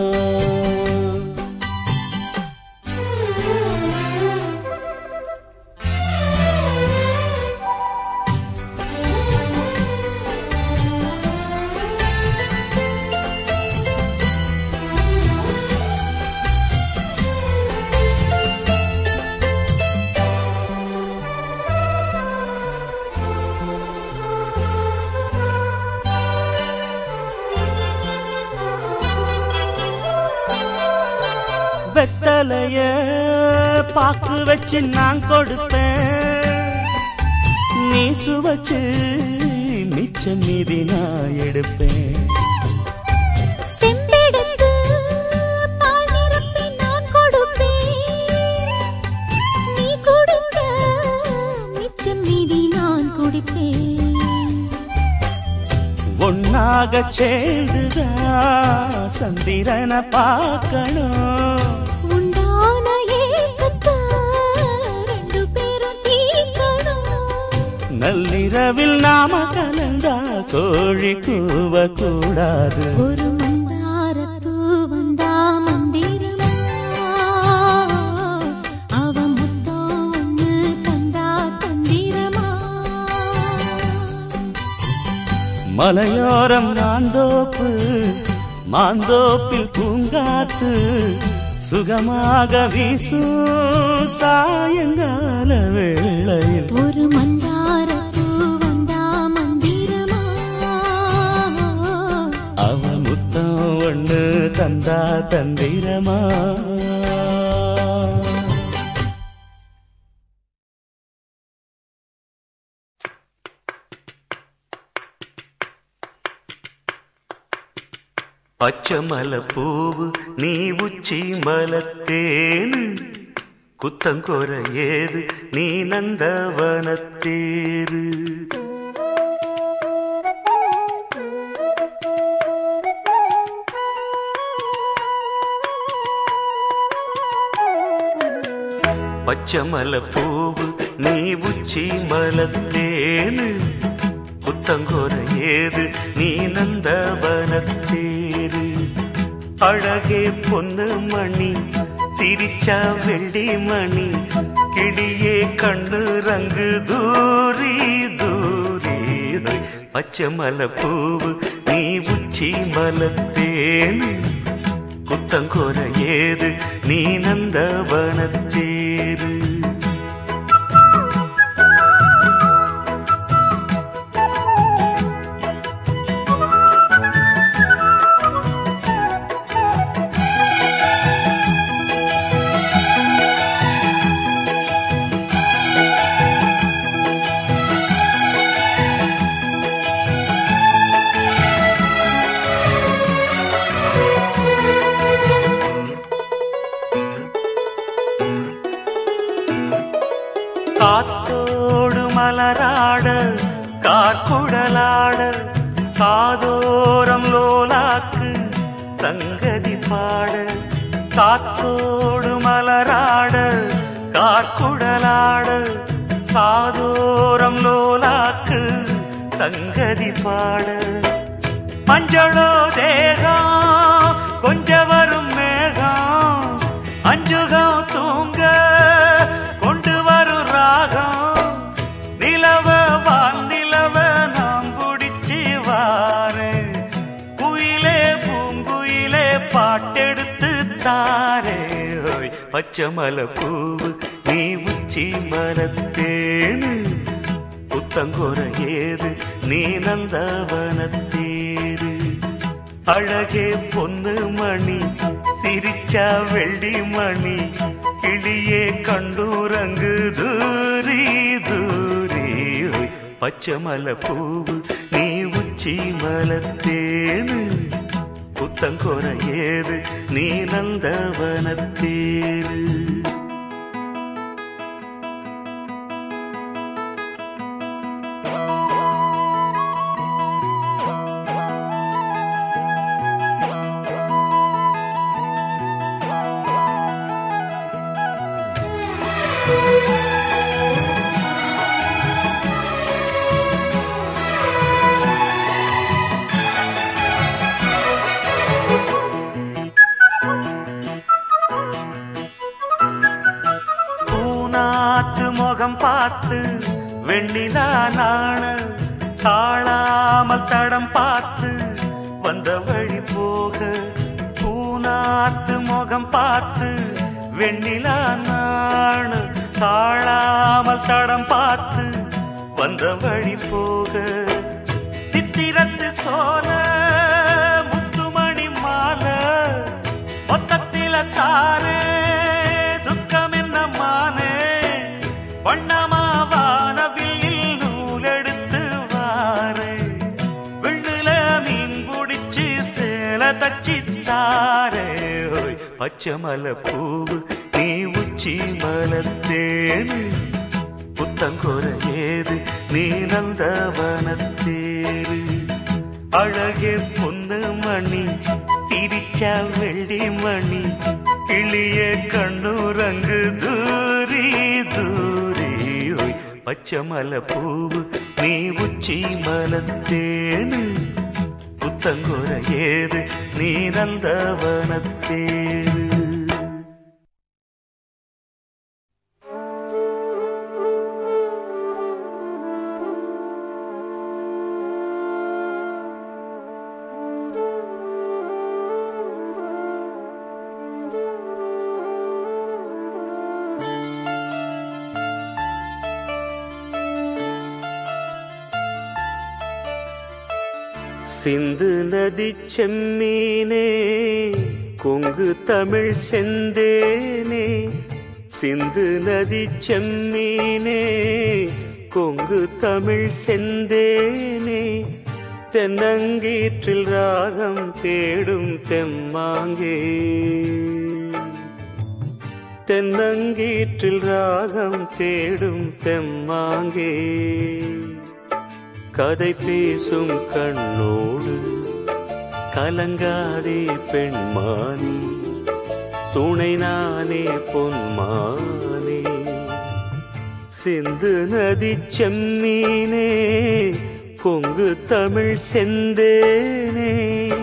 வெத்தலைய பாக்கு வச்சு நான் கொடுப்பேன் நீ சுவச்சு மிச்சம் மீதி நான் எடுப்பேன் செம்பெடுத்து பால் நிரப்பி நான் கொடுப்பேன் நீ குடிக்க மிச்சம் மீதி நான் குடிப்பேன் ஒன்னாக சேர்ந்துதான் சந்திரனை பார்க்கணும் உண்டான ஏக்கத்தை ரெண்டு பேரும் தீர்க்கணும் நள்ளிரவில் நாம கலந்தா கோழி கூவ கூடாது ஒரு மந்தாரத்து வந்தா மந்திரமா அவ முத்தம் ஒண்ணு தந்தா தந்திரமா மலையோரம் மாந்தோப்பு மாந்தோப்பில் பூங்காத்து சுகமாக வீசும் சாயங்கால வேளையில் ஒரு மந்தாரத்து வந்தா மந்திரமா அவ முத்தம் ஒண்ணு தந்தா தந்திரமா பச்சை மலை பூவு நீ உச்சி மலத்தேனு குத்தங்கொர ஏது நீ நந்தவனத்தேரு பச்சை மலை பூவு நீ உச்சி மலத்தேனு புத்தங்கோர ஏது நீ நந்தவனத்தேரு அழகே பொண்ணு மணி சிரிச்சா வெள்ளி மணி கிளியே கண்ணு ரங்கு தூரி தூரி பச்சை மலை பூவு நீ உச்சி மலத்தேனு குத்தங்கோர ஏது நீ நந்தவனத்தேரு காத்தோடு மலராட கார்குடலாட காதோரம் லோலாக்கு சங்கதி பாட காத்தோடு மலராட கார்குடலாட காதோரம் லோலாக்கு சங்கதி பாட மஞ்சளோ தேகம் கொஞ்ச வரும் மேகம் அஞ்சுகம் தூங்க கொண்டு வரும் ராகம் நிலவ வான் நிலவ நாம் பிடிச்சி வாரு குயிலே பச்சைமலை பூவு நீ உச்சி மரத்தேனு புத்தங்கோர ஏது நீ நந்தவனத்தேரு அழகே பொன்னு மணி சிரிச்சா வெள்ளி மணி கிளியே கண்டூரங்கு தூரி தூரி ஓய். பச்சைமலை பூவு நீ உச்சி மலத்தேனு புத்தங்கோர ஏது நீ நந்தவனத்தேரு பூநாத்து முகம் பார்த்து வெண்ணிலா நாண தாழாமல் தடம் பார்த்து வந்த வழி போக பூநாத்து முகம் பார்த்து வெண்ணிலா நாண தாழாமல் தடம் பார்த்து வந்த வழி போக சித்திரத்து சோல முத்துமணி மாலை மொத்தத்தில தானே துக்கம் என்ன மானே வண்ணமாவானவில் நூலெடுத்து வாரே விண்ணுல மீன் பிடிச்சு சேல தச்சித்தாரே ஓய் பச்சைமலை பூவு நீ உச்சி மலத்தேனு புத்தங்கோர ஏது நீ நந்தவனத்தேரு அழகே பொண்ணு மணி சிரிச்சா வெள்ளி மணி கிளிய கண்ணுரங்கு தூரி தூரி ஓய் பச்சைமலை பூவு நீ உச்சி மலத்தேனு புத்தங்கோர ஏது நீ நந்தவனத்தேரு சிந்து நதி செம்மீனே கொங்கு தமிழ் செந்தேனே சிந்து நதி செம்மீனே கொங்கு தமிழ் செந்தேனே தென்னங்கீற்றில் ராகம் தேடும் தெம்மாங்கே தென்னங்கீற்றில் ராகம் தேடும் தெம்மாங்கே கதை பேசும் கண்ணோடு கலங்காதே பெண்மானி துணை நானே பொன்மானே சிந்து நதி செம்மீனே கொங்கு தமிழ் செந்தேனே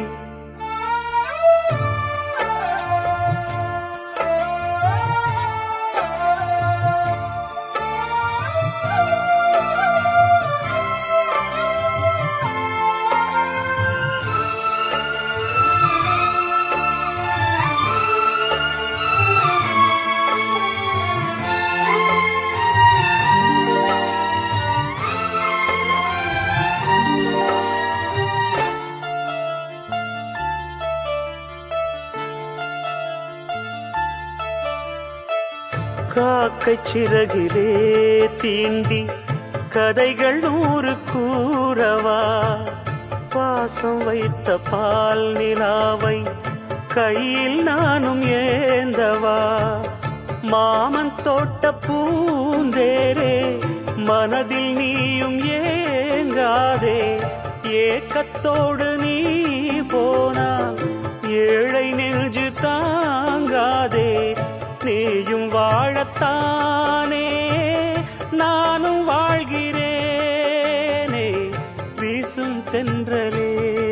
காக்கை சிறகிலே தீண்டி கதைகள் நூறு கூறவா பாசம் வைத்த பால் நிலாவை கையில் நானும் ஏந்தவா மாமன் தோட்ட பூந்தேரே மனதில் நீயும் ஏங்காதே ஏக்கத்தோடு நீ போனா ஏழை நெஞ்சு தாங்காதே நீயும் வாழத்தானே நானும் வாழ்கிறேனே வீசும் தென்றலே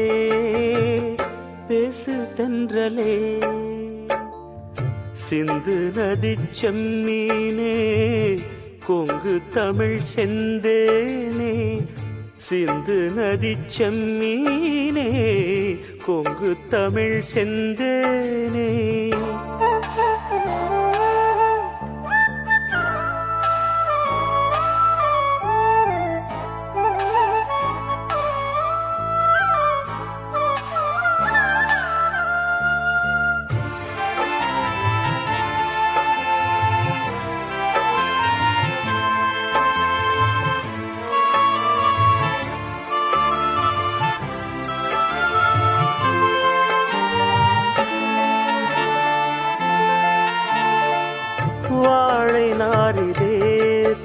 பேசு தென்றலே சிந்து நதி செம்மீனே கொங்கு தமிழ் செந்தேனே சிந்து நதி செம்மீனே கொங்கு தமிழ் செந்தேனே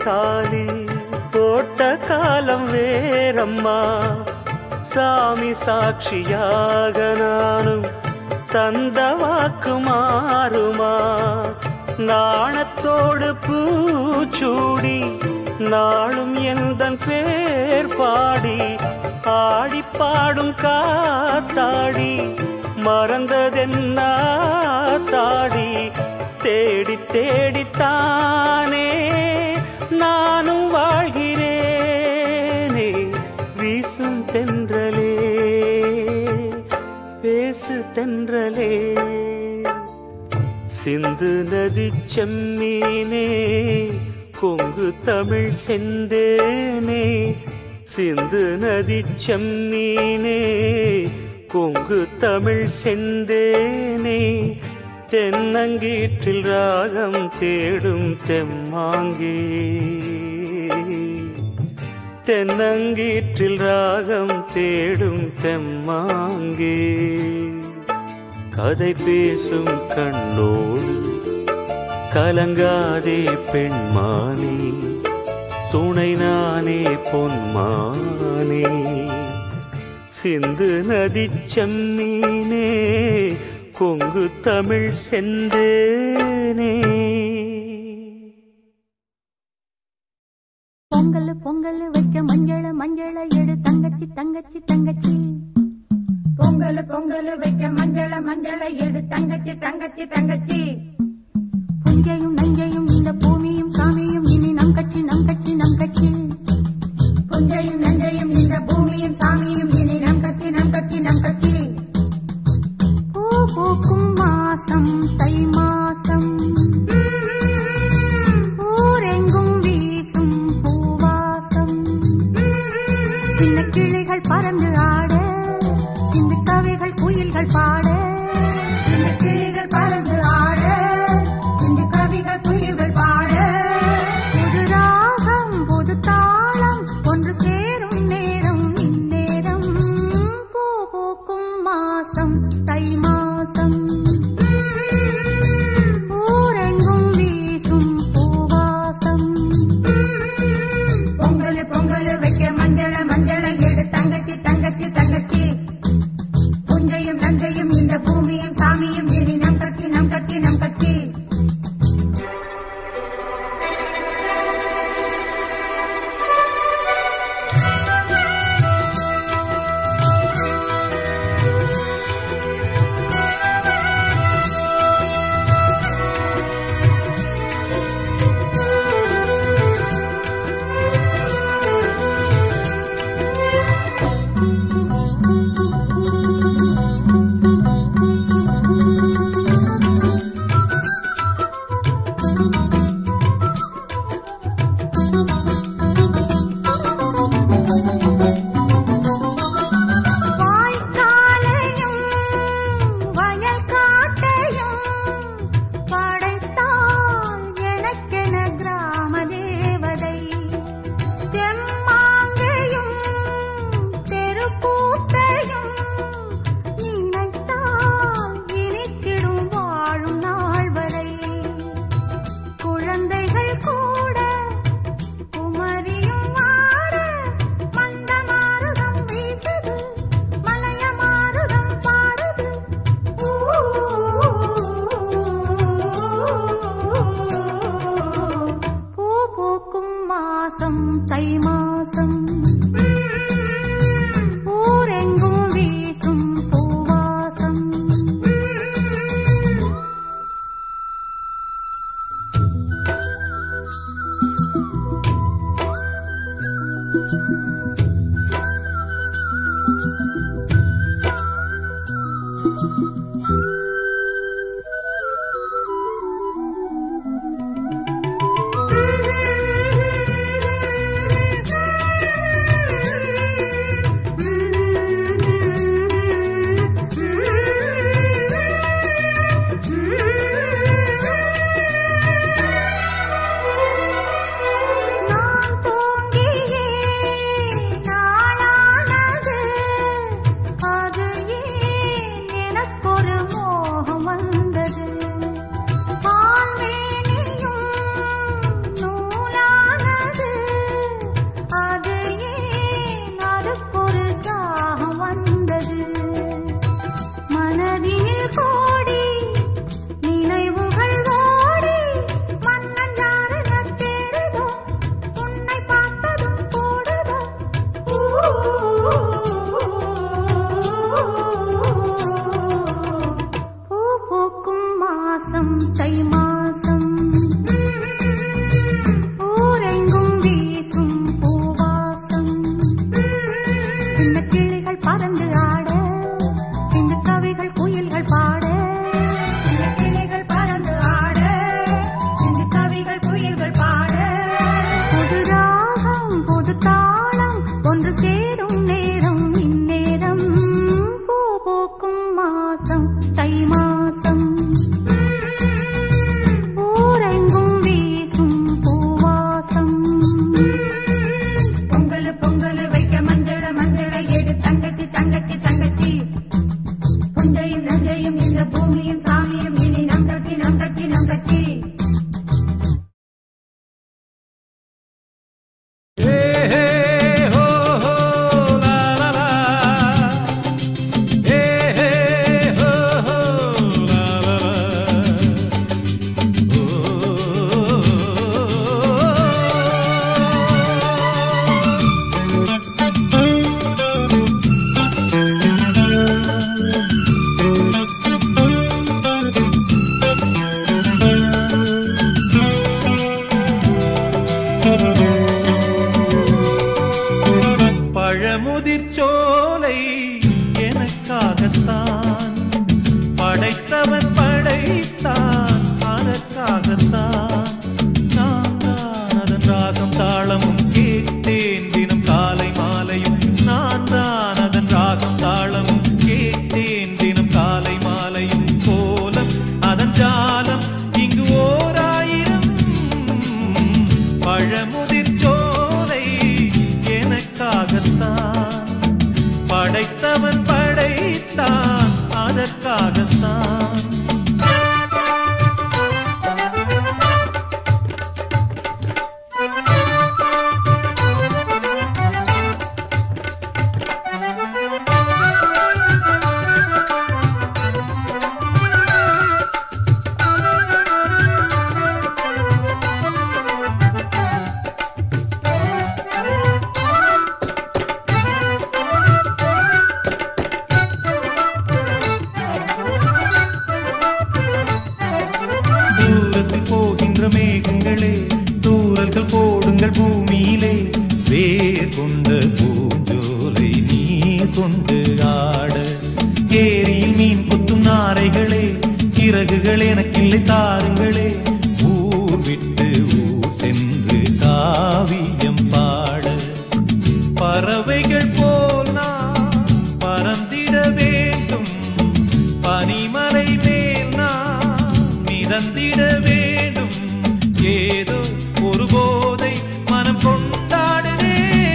காலி போட்ட காலம் வேறம்மா சாமி சாட்சியாக நானும் தந்த வாக்கு மாறுமா நாணத்தோடு பூச்சூடி நாளும் எந்தன் பேர் பாடி ஆடி பாடும் காத்தாடி மறந்ததென்ன தாடி தேடி தேடித்தானே நானும் வாழ்கிறேனே வீசும் தென்றலே பேசு தென்றலே சிந்து நதி செம்மீனே கொங்கு தமிழ் செந்தேனே சிந்து நதி செம்மீனே கொங்கு தமிழ் செந்தேனே தென்னங்கீற்றில் ராகம் தேடும் தெம்மாங்கே தென்னங்கீற்றில் ராகம் தேடும் தெம்மாங்கே கதை பேசும் கண்ணோடு கலங்காதே பெண்மானே துணை நானே பொன்மானே சிந்து நதி செம்மீனே கொங்கு தமிழ் செந்தேனே பொங்கல் பொங்கல் வைக்க மஞ்சள மஞ்சள எடு தங்கச்சி தங்கச்சி தங்கச்சி பொங்கல் பொங்கல் வைக்க மஞ்சள மஞ்சள எடு தங்கச்சி தங்கச்சி தங்கச்சி புஞ்சையும் நஞ்சையும் இந்த பூமியும் சாமியும் இனி நம் கட்சி நம் கட்சி நம் கட்சி புஞ்சையும் நஞ்சையும் இந்த பூமியும் சாமியும் இனி நம் கட்சி நம் கட்சி நம் கட்சி பூ பூக்கும் மாசம் தை மாசம் ஊரெங்கும் வீசும் பூவாசம் சின்ன கிளிகள் பறந்து ஆட சிந்து கவிகள் குயில்கள் பாட சின்ன கிளிகள் பறந்து ஆட சிந்து கவிகள் குயில்கள் பாட புது ராகம் புது தாளம் ஒன்று சேரும் நேரம் இந்நேரம் பூ பூக்கும் மாசம் தை மாசம் ஊரெங்கும் வீசும் பூவாசம் பொங்கல் பொங்கல் வைக்க மஞ்சள மஞ்சள எடு தங்கச்சி தங்கச்சி தங்கச்சி புஞ்சையும் நஞ்சையும் இந்த பூமியும் சாமியும் இனி நம் கட்சி நம் கட்சி நம் கட்சி வாய்க்காலையும் வயல் காட்டையும் படைத்தாள் எனக்கென கிராம தேவதை தெம்மாங்கையும் தெருக்கூத்தையும் நினைத்தால் இனிக்கிடும் வாழும் நாள் வரை குழந்தைகள் கூட குமரியும் ஆட மந்த மாருதம் வீசுது மலைய மாருதம் பாடுது பூ பூக்கும் மாசம் தை மாசம் ஊரெங்கும் வீசும் பூவாசம் நான் தூங்கியே நாளானது அது ஏன் எனக்கொரு எனக்காகத்தான் படைத்தவன் படைத்தான் அதற்காகத்தான் நான் தான் அதன் ராகம் தாளமும் கேட்டேன் தினம் காலை மாலையும் நான் தான் அதன் ராகம் தாளமும் கேட்டேன் தினம் காலை மாலையும் போலம் அதன் ஜாலம் இங்கு ஓர் ஆயிரம் பழமுதிர் சோலை எனக்காகத்தான் படைத்தவன் படைத்தான் அதற்காகத்தான் தூரத்தில் போகின்ற மேகங்களே தூரல்கள் போடுங்கள் பூமியிலே வேர் கொண்ட பூஞ்சோலை நீர் கொண்டு ஆட ஏரியில் மீன் கொத்தும் நாரைகளே இறகுகள் எனக்கில்லை தாருங்களே ஊர் விட்டு ஊர் சென்று காவியம் பாட பறவைகள் போல் நான் பறந்திட வேண்டும் பனிமலை மேல் நான் மிதந்திட வேண்டும் ஏதோ ஒரு போதை மனம் கொண்டாடுதே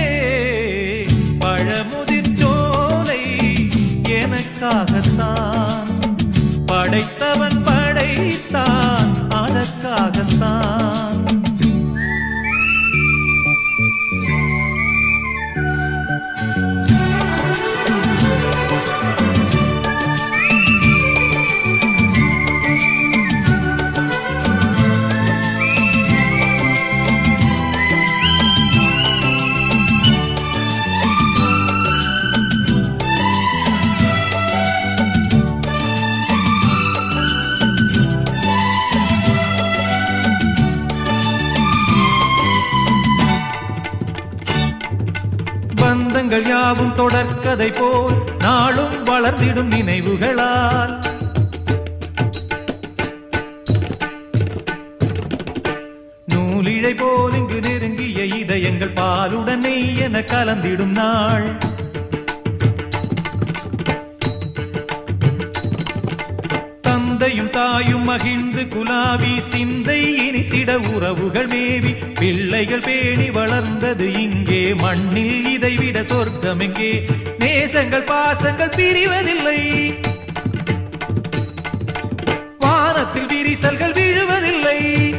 பழமுதிர் சோலை எனக்காகத்தான் படைத்தவன் படைத்தான் அதற்காகத்தான் பந்தங்கள் யாவும் தொடர்கதை போல் நாளும் வளர்ந்திடும் நினைவுகளால் நூலிழை போல் இங்கு நெருங்கிய இதயங்கள் பாலுடன் நெய் என கலந்திடும் நாள் தந்தையும் தாயும் மகிழ்ந்து குலாவி சிந்தை இனித்திட உறவுகள் மேவி பிள்ளைகள் பேணி வளர்ந்தது இங்கே மண்ணில் இதைவிட சொர்க்கம் எங்கே நேசங்கள் பாசங்கள் பிரிவதில்லை வானத்தில் விரிசல்கள் விழுவதில்லை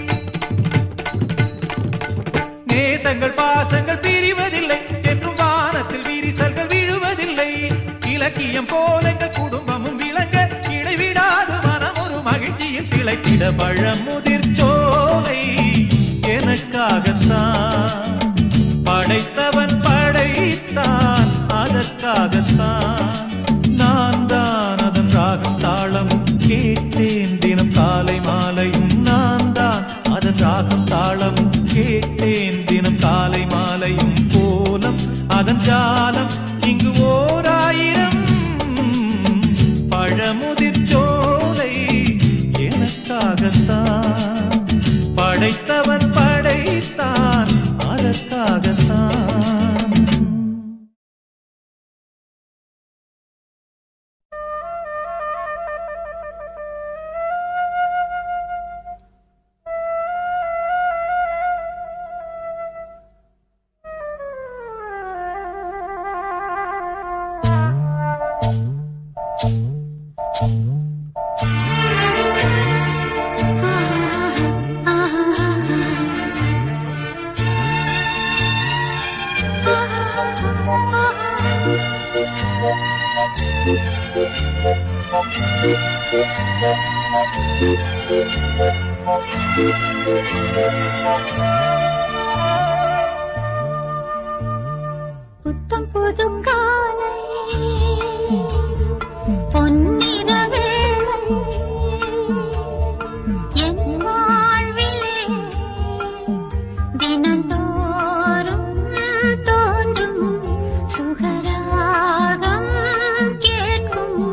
நேசங்கள் பாசங்கள் பிரிவதில்லை என்றும் வானத்தில் விரிசல்கள் விழுவதில்லை இலக்கியம் போல எங்கள் குடும்பமும் விளங்க இடைவிடாது மனம் ஒரு மகிழ்ச்சியில் திளைத்திட பழமுதிர் சோலை எனக்காகத்தான் படைத்தவன் படைத்தான் அதற்காகத்தான் நான் தான் அதன் ராகம் தாளமும் கேட்டேன் தினம் காலை மாலையும் நான் தான் அதன் ராகம் தாளமும் கேட்டேன் தினம் காலை மாலையும் போலம் அதன் ஜாலம் இங்கு ஓர் ஆயிரம் பழமுதிர் சோலை எனக்காகத்தான் படைத்தவன் படைத்தான் அதற்காகத்தான் புத்தம் புது காலை பொன்னிற வேளை என் வாழ்விலே தினந்தோறும் தோன்றும் சுகராகம் கேட்கும்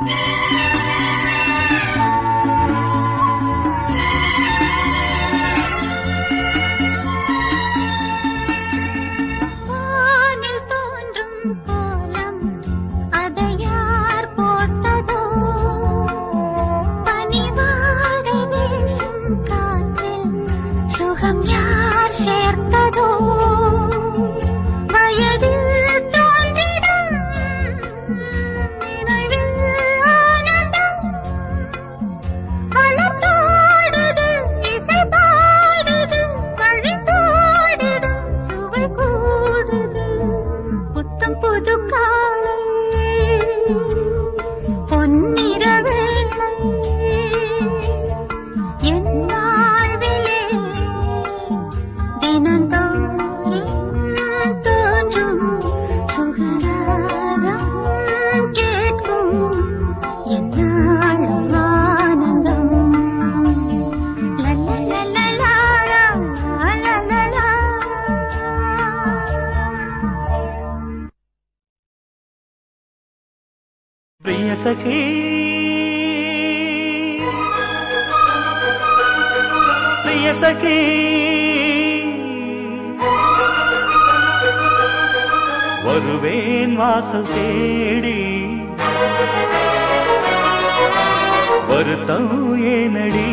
வானில் தோன்றும் கோலம் அதை யார் போட்டதோ பனிவாடை வீசும் காற்றில் சுகம் யார் சேர்த்ததோ வயதில் தோன்றிடும் நினைவில் ஆனந்தம் வளத்தோடுது இசை பாடுது வழித்தோடிடும் சுவை கூடுது புத்தம் புது காலை பொன்னிற வேளை என் வாழ்விலே தினந்தோறும் தோன்றும் சுகராகம் கேட்கும் என்னாலும் ஆனந்தம் லல்லலலலா, லல்லலலா. പ്രിയ സഖി പ്രിയ സഖി வருவேன் வாசல் தேடி வருத்தம் ஏனடி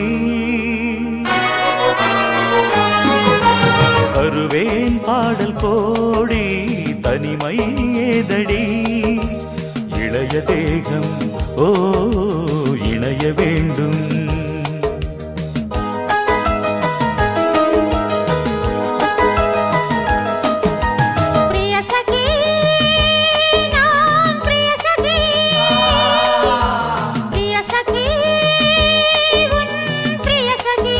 வருவேன் பாடல் கோடி தனிமை ஏதடி இளைய தேகம் ஓ இணைய வேண்டும் பிரிய சகி நான் பிரிய சகி பிரிய சகி உன் பிரிய சகி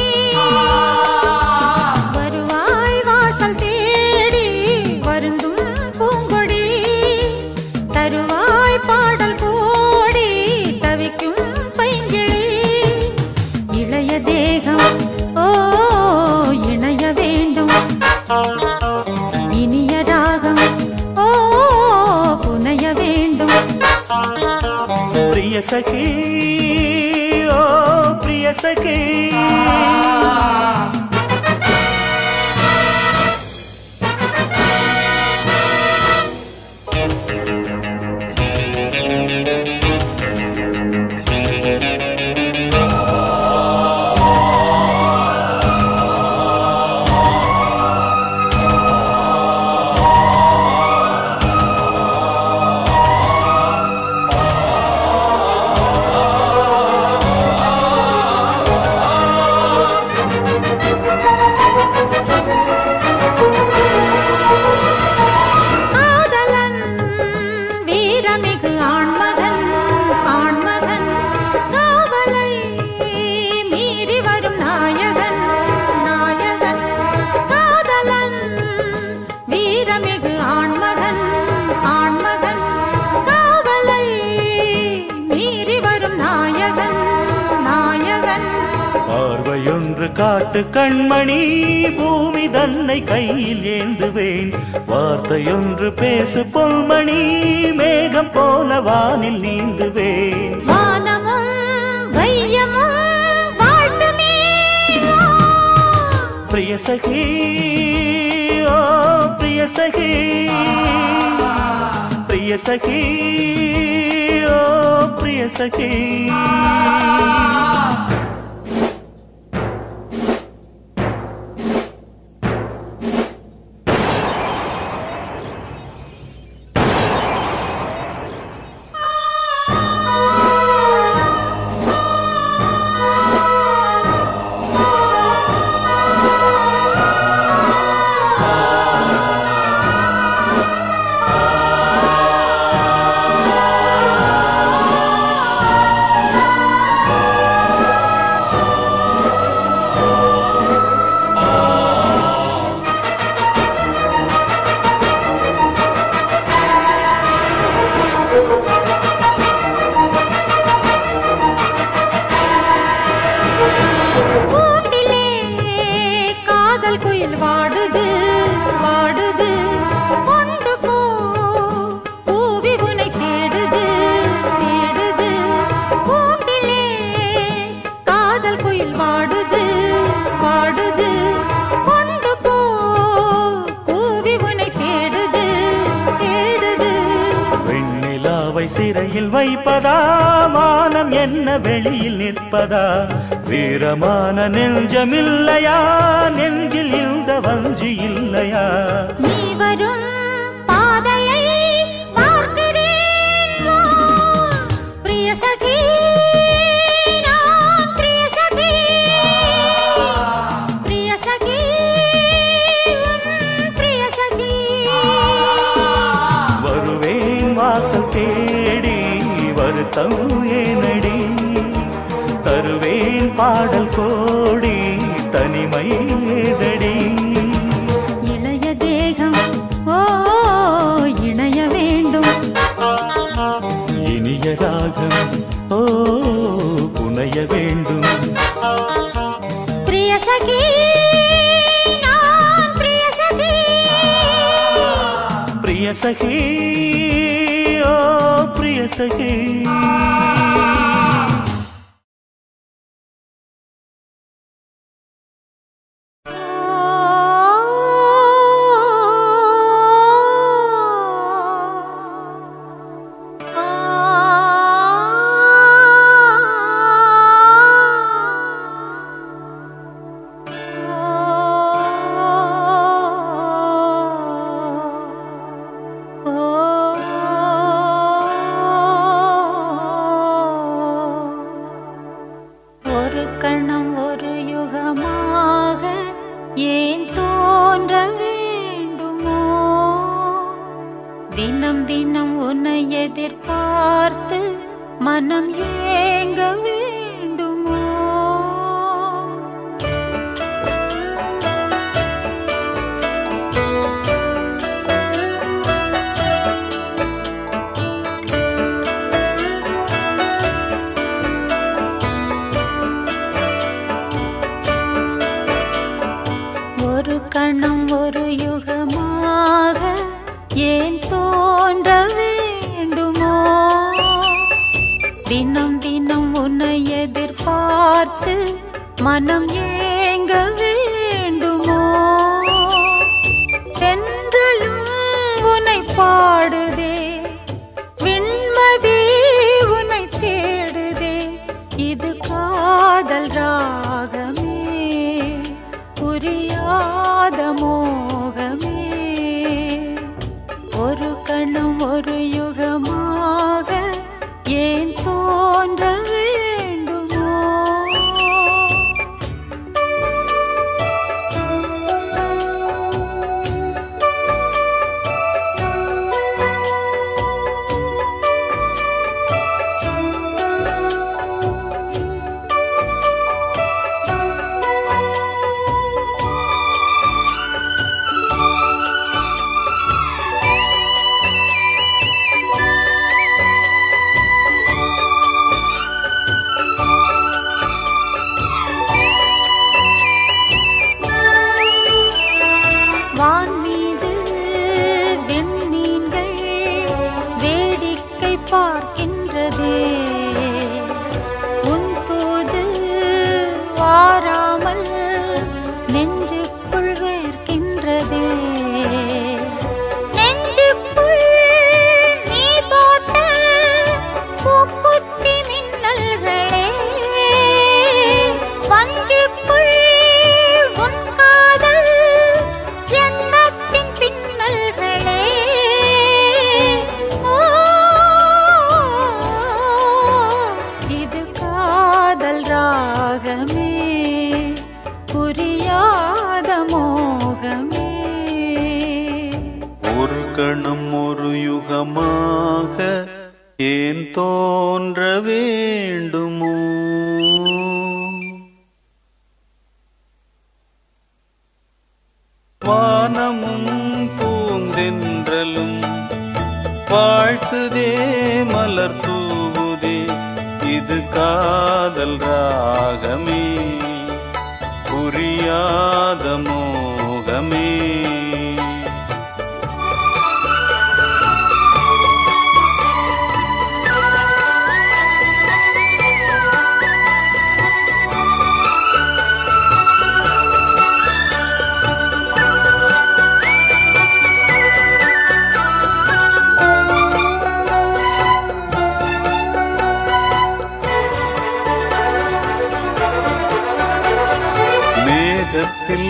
வருவாய் வாசல் தேடி வருந்தும் பூங்கொடி தருவாய் பாடல் கோடி தவிக்கும் பைங்கிழி இளைய தேகம் ஓ இணைய வேண்டும் இனிய ராகம் ஓ புனைய வேண்டும் പ്രിയ സഖി ഓ പ്രിയ സഖി காதலன் வீரமிகு ஆண்மகன் ஆண்மகன் காவலை மீறி வரும் நாயகன் நாயகன் காதலன் வீரமிகு ஆண்மகன் ஆண்மகன் காவலை மீறி வரும் நாயகன் நாயகன் பார்வையொன்று காட்டு கண்மணி பூமி தன்னை கையில் ஏந்துவேன் வார்த்தையொன்று பேசு பொன்மணி மேகம் போல வானில் நீந்துவேன் வானமும் வையமும் வாழ்த்துமே പ്രിയ സഖി ഓ പ്രിയ സഖി പ്രിയ സഖി ഓ പ്രിയ സഖി கூட்டிலே காதல் குயில் வாடுது வாடுது கொண்டு போ பூவி உனை தேடுது தேடுது மடியில் வைப்பதா மானம் என்ன வெளியில் நிற்பதா வீரமான நெஞ்சமில்லையா நெஞ்சில் இந்த வஞ்சி இல்லையா நீ வரும் பாதையை பார்க்கிறேன் வா. பிரிய சகி நான் பிரிய சகி பிரிய சகி உன் பிரிய சகி வருவேன் வாசல் தேடி வருத்தம் ஏனடி தருவேன் பாடல் கோடி தனிமை ஏதடி இளைய தேகம் ஓ இணைய வேண்டும் இனிய ராகம் ஓ புனைய வேண்டும் பிரிய சகி நான் பிரிய சகி பிரிய சகி ஓ பிரிய சகி ஒரு கணம் ஒரு யுகமாக ஏன் தோன்ற வேண்டுமோ தினம் தினம் உன்னை எதிர்பார்த்து மனம் ஏங்க வேண்டுமோ ஒரு கணம் ஒரு யுகமாக ஏன் தோன்ற வேண்டுமோ தினம் தினம் உன்னை எதிர்பார்த்து மனம் ஏங்க வேண்டுமோ சென்றலும் உன்னை பாடுதே விண்மதி உன்னை தேடுதே இது காதல் ராகமே புரியாத மோகமே ஒரு கணம் ஒரு யுகமாக ஏன் தோன்ற வேண்டுமோ வான் மீது விண்மீன்கள் வேடிக்கை பார்க்கின்றதே உன் தூது வாராமல் நெஞ்சுக்குள் வேர்க்கின்றதே நெஞ்சுக்குள் நீ போட்ட பூக்குத்தி மின்னல்களே வஞ்சுக்குள் உன் காதல் எண்ணத்தின் பின்னல்களே ஓ, இது காதல் ராகமே புரியாத மோகமே ஒரு கணம் ஒரு யுகமாக ஏன் தோன்ற வேண்டுமோ வானமும் பூந்தென்றலும் வாழ்த்துதே மலர் தூவுதே இது காதல் ராகமே புரியாத மோகமே ஆ கன்னத்தில்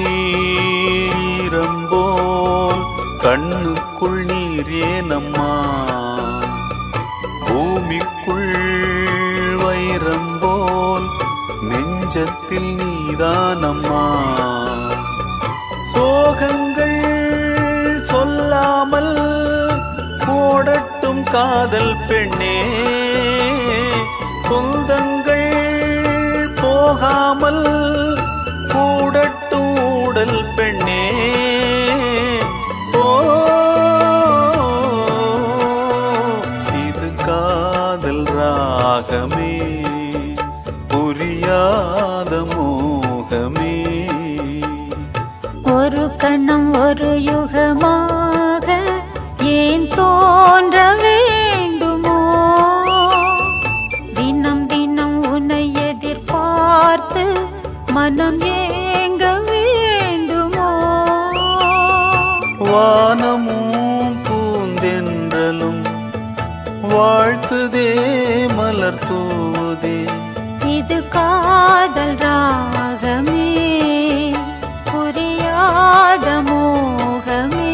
ஈரம்போல் கண்ணுக்குள் நீர் ஏனம்மா பூமிக்குள் வைரம்போல் நெஞ்சத்தில் நீதானம்மா சோகங்கள் சொல்லாமல் ஓடட்டும் காதல் பெண்ணே சொந்தங்கள் போகாமல் கூடட்டும் ஊடல் பெண்ணே ஓ இது காதல் ராகமே புரியாத மோகமே ஒரு கணம் ஒரு யுகமாக ஏன் தோன்ற வேண்டுமோ தினம் தினம் உன்னை எதிர்பார்த்து மனம் ஏங்க வேண்டுமோ வானமும் பூந்தென்றலும் வாழ்த்துதே மலர் தூதே இது காதல் ராகமே புரியாத மோகமே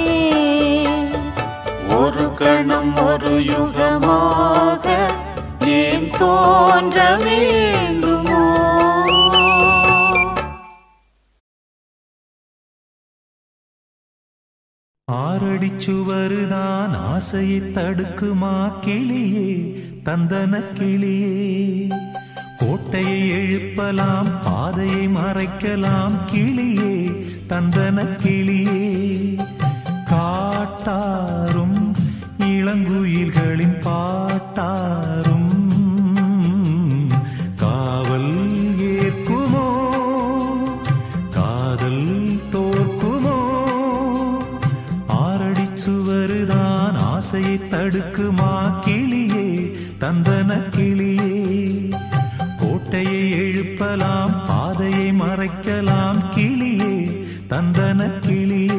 ஒரு கணம் ஒரு யுகமாக ஏன் தோன்ற வேண்டுமோ ஆறடிச்சுவருதான் ஆசையை தடுக்குமா கிளியே தந்தன கிளியே கோட்டையை எழுப்பலாம் பாதையை மறைக்கலாம் கிளியே தந்தன கிளியே காட்டாரும் இளங்குயில்களின் பாட்டாரும் காவல் ஏற்குமோ காதல் தோற்குமோ ஆறடி சுவருதான் ஆசையை தடுக்குமா கிளியே தந்தன கிளியே கோட்டையை எழுப்பலாம் பாதையை மறைக்கலாம் கிளியே தந்தன கிளியே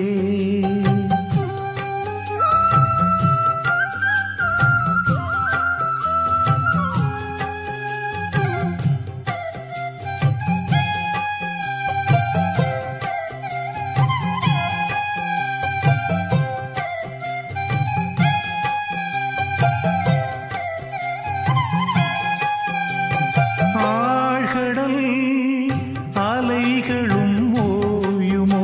ஆழ்கடல் அலைகளும் ஓயுமோ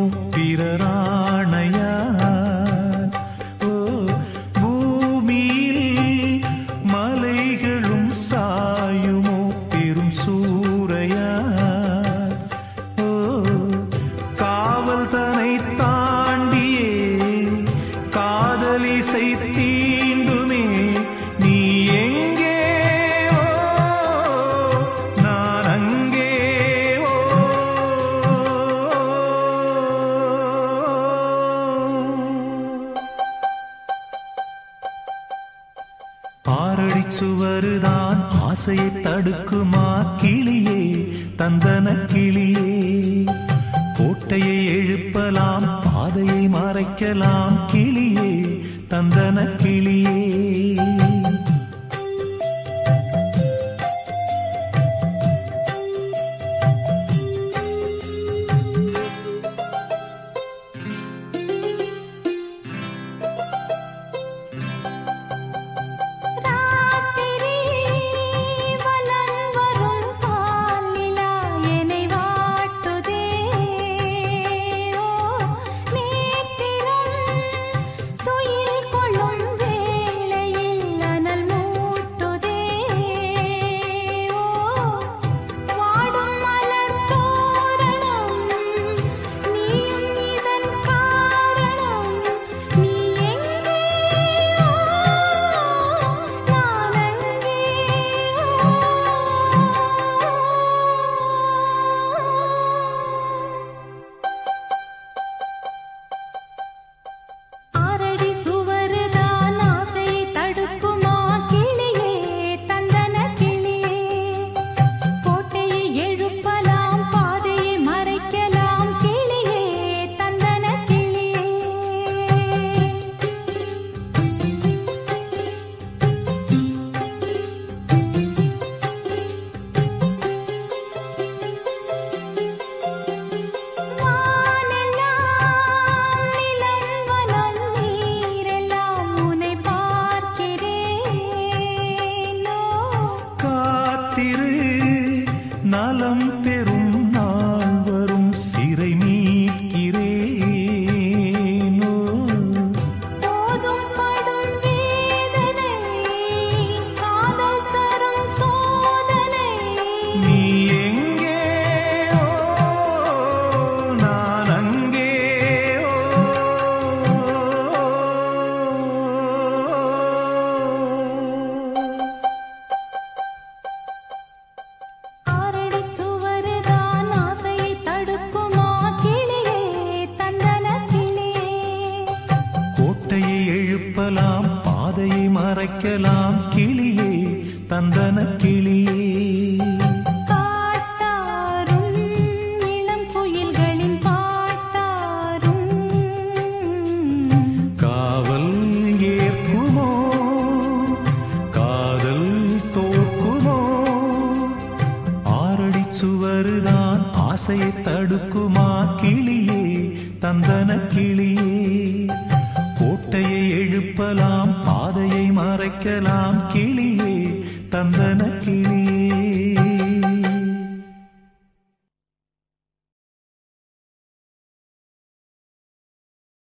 பிறராணையால் ஓ பூமியில் மலைகளும் சாயுமோ பெரும் சூறையால் ஓ காவல் தனை தாண்டியே காதலிசை தீண்டுமே நீ எங்கே ஓ நான் அங்கே ஓ ஆறடி சுவருதான் ஆசையை தடுக்குமா கிளியே தந்தன கிளியே கோட்டையை எழுப்பலாம் பாதையை மறைக்கலாம் கிளியே தந்தன கிளியே ராத்திரி வலம் வரும் பாலிலா என்னை வாட்டுதே ஓ நேத்திரம் துயில் கொள்ளும் வேளை காத்திரு நலம் பெறும் நாள் வரும் சிறை மீட்கிறேனோ போதும் படும் வேதனை காதல் தரும் சோதனை நீ எங்கே ஓ, நான் அங்கே ஓ. ஆரடி சுவருதான் ஆசையை தடுக்குமா கிளியே தந்தன கிளியே கோட்டையை எழுப்பலாம் பாதையை மறைக்கலாம் கிளியே தந்தன கிளியே காட்டாரும் இளம் குயில்களின் பாட்டாரும் காவல் ஏற்குமோ காதல் தோற்குமோ ஆரடி சுவருதான் ஆசையை தடுக்குமா கிளியே தந்தன கிளியே கோட்டையை எழுப்பலாம் பாதையை மறைக்கலாம் கிளியே தந்தன கிளியே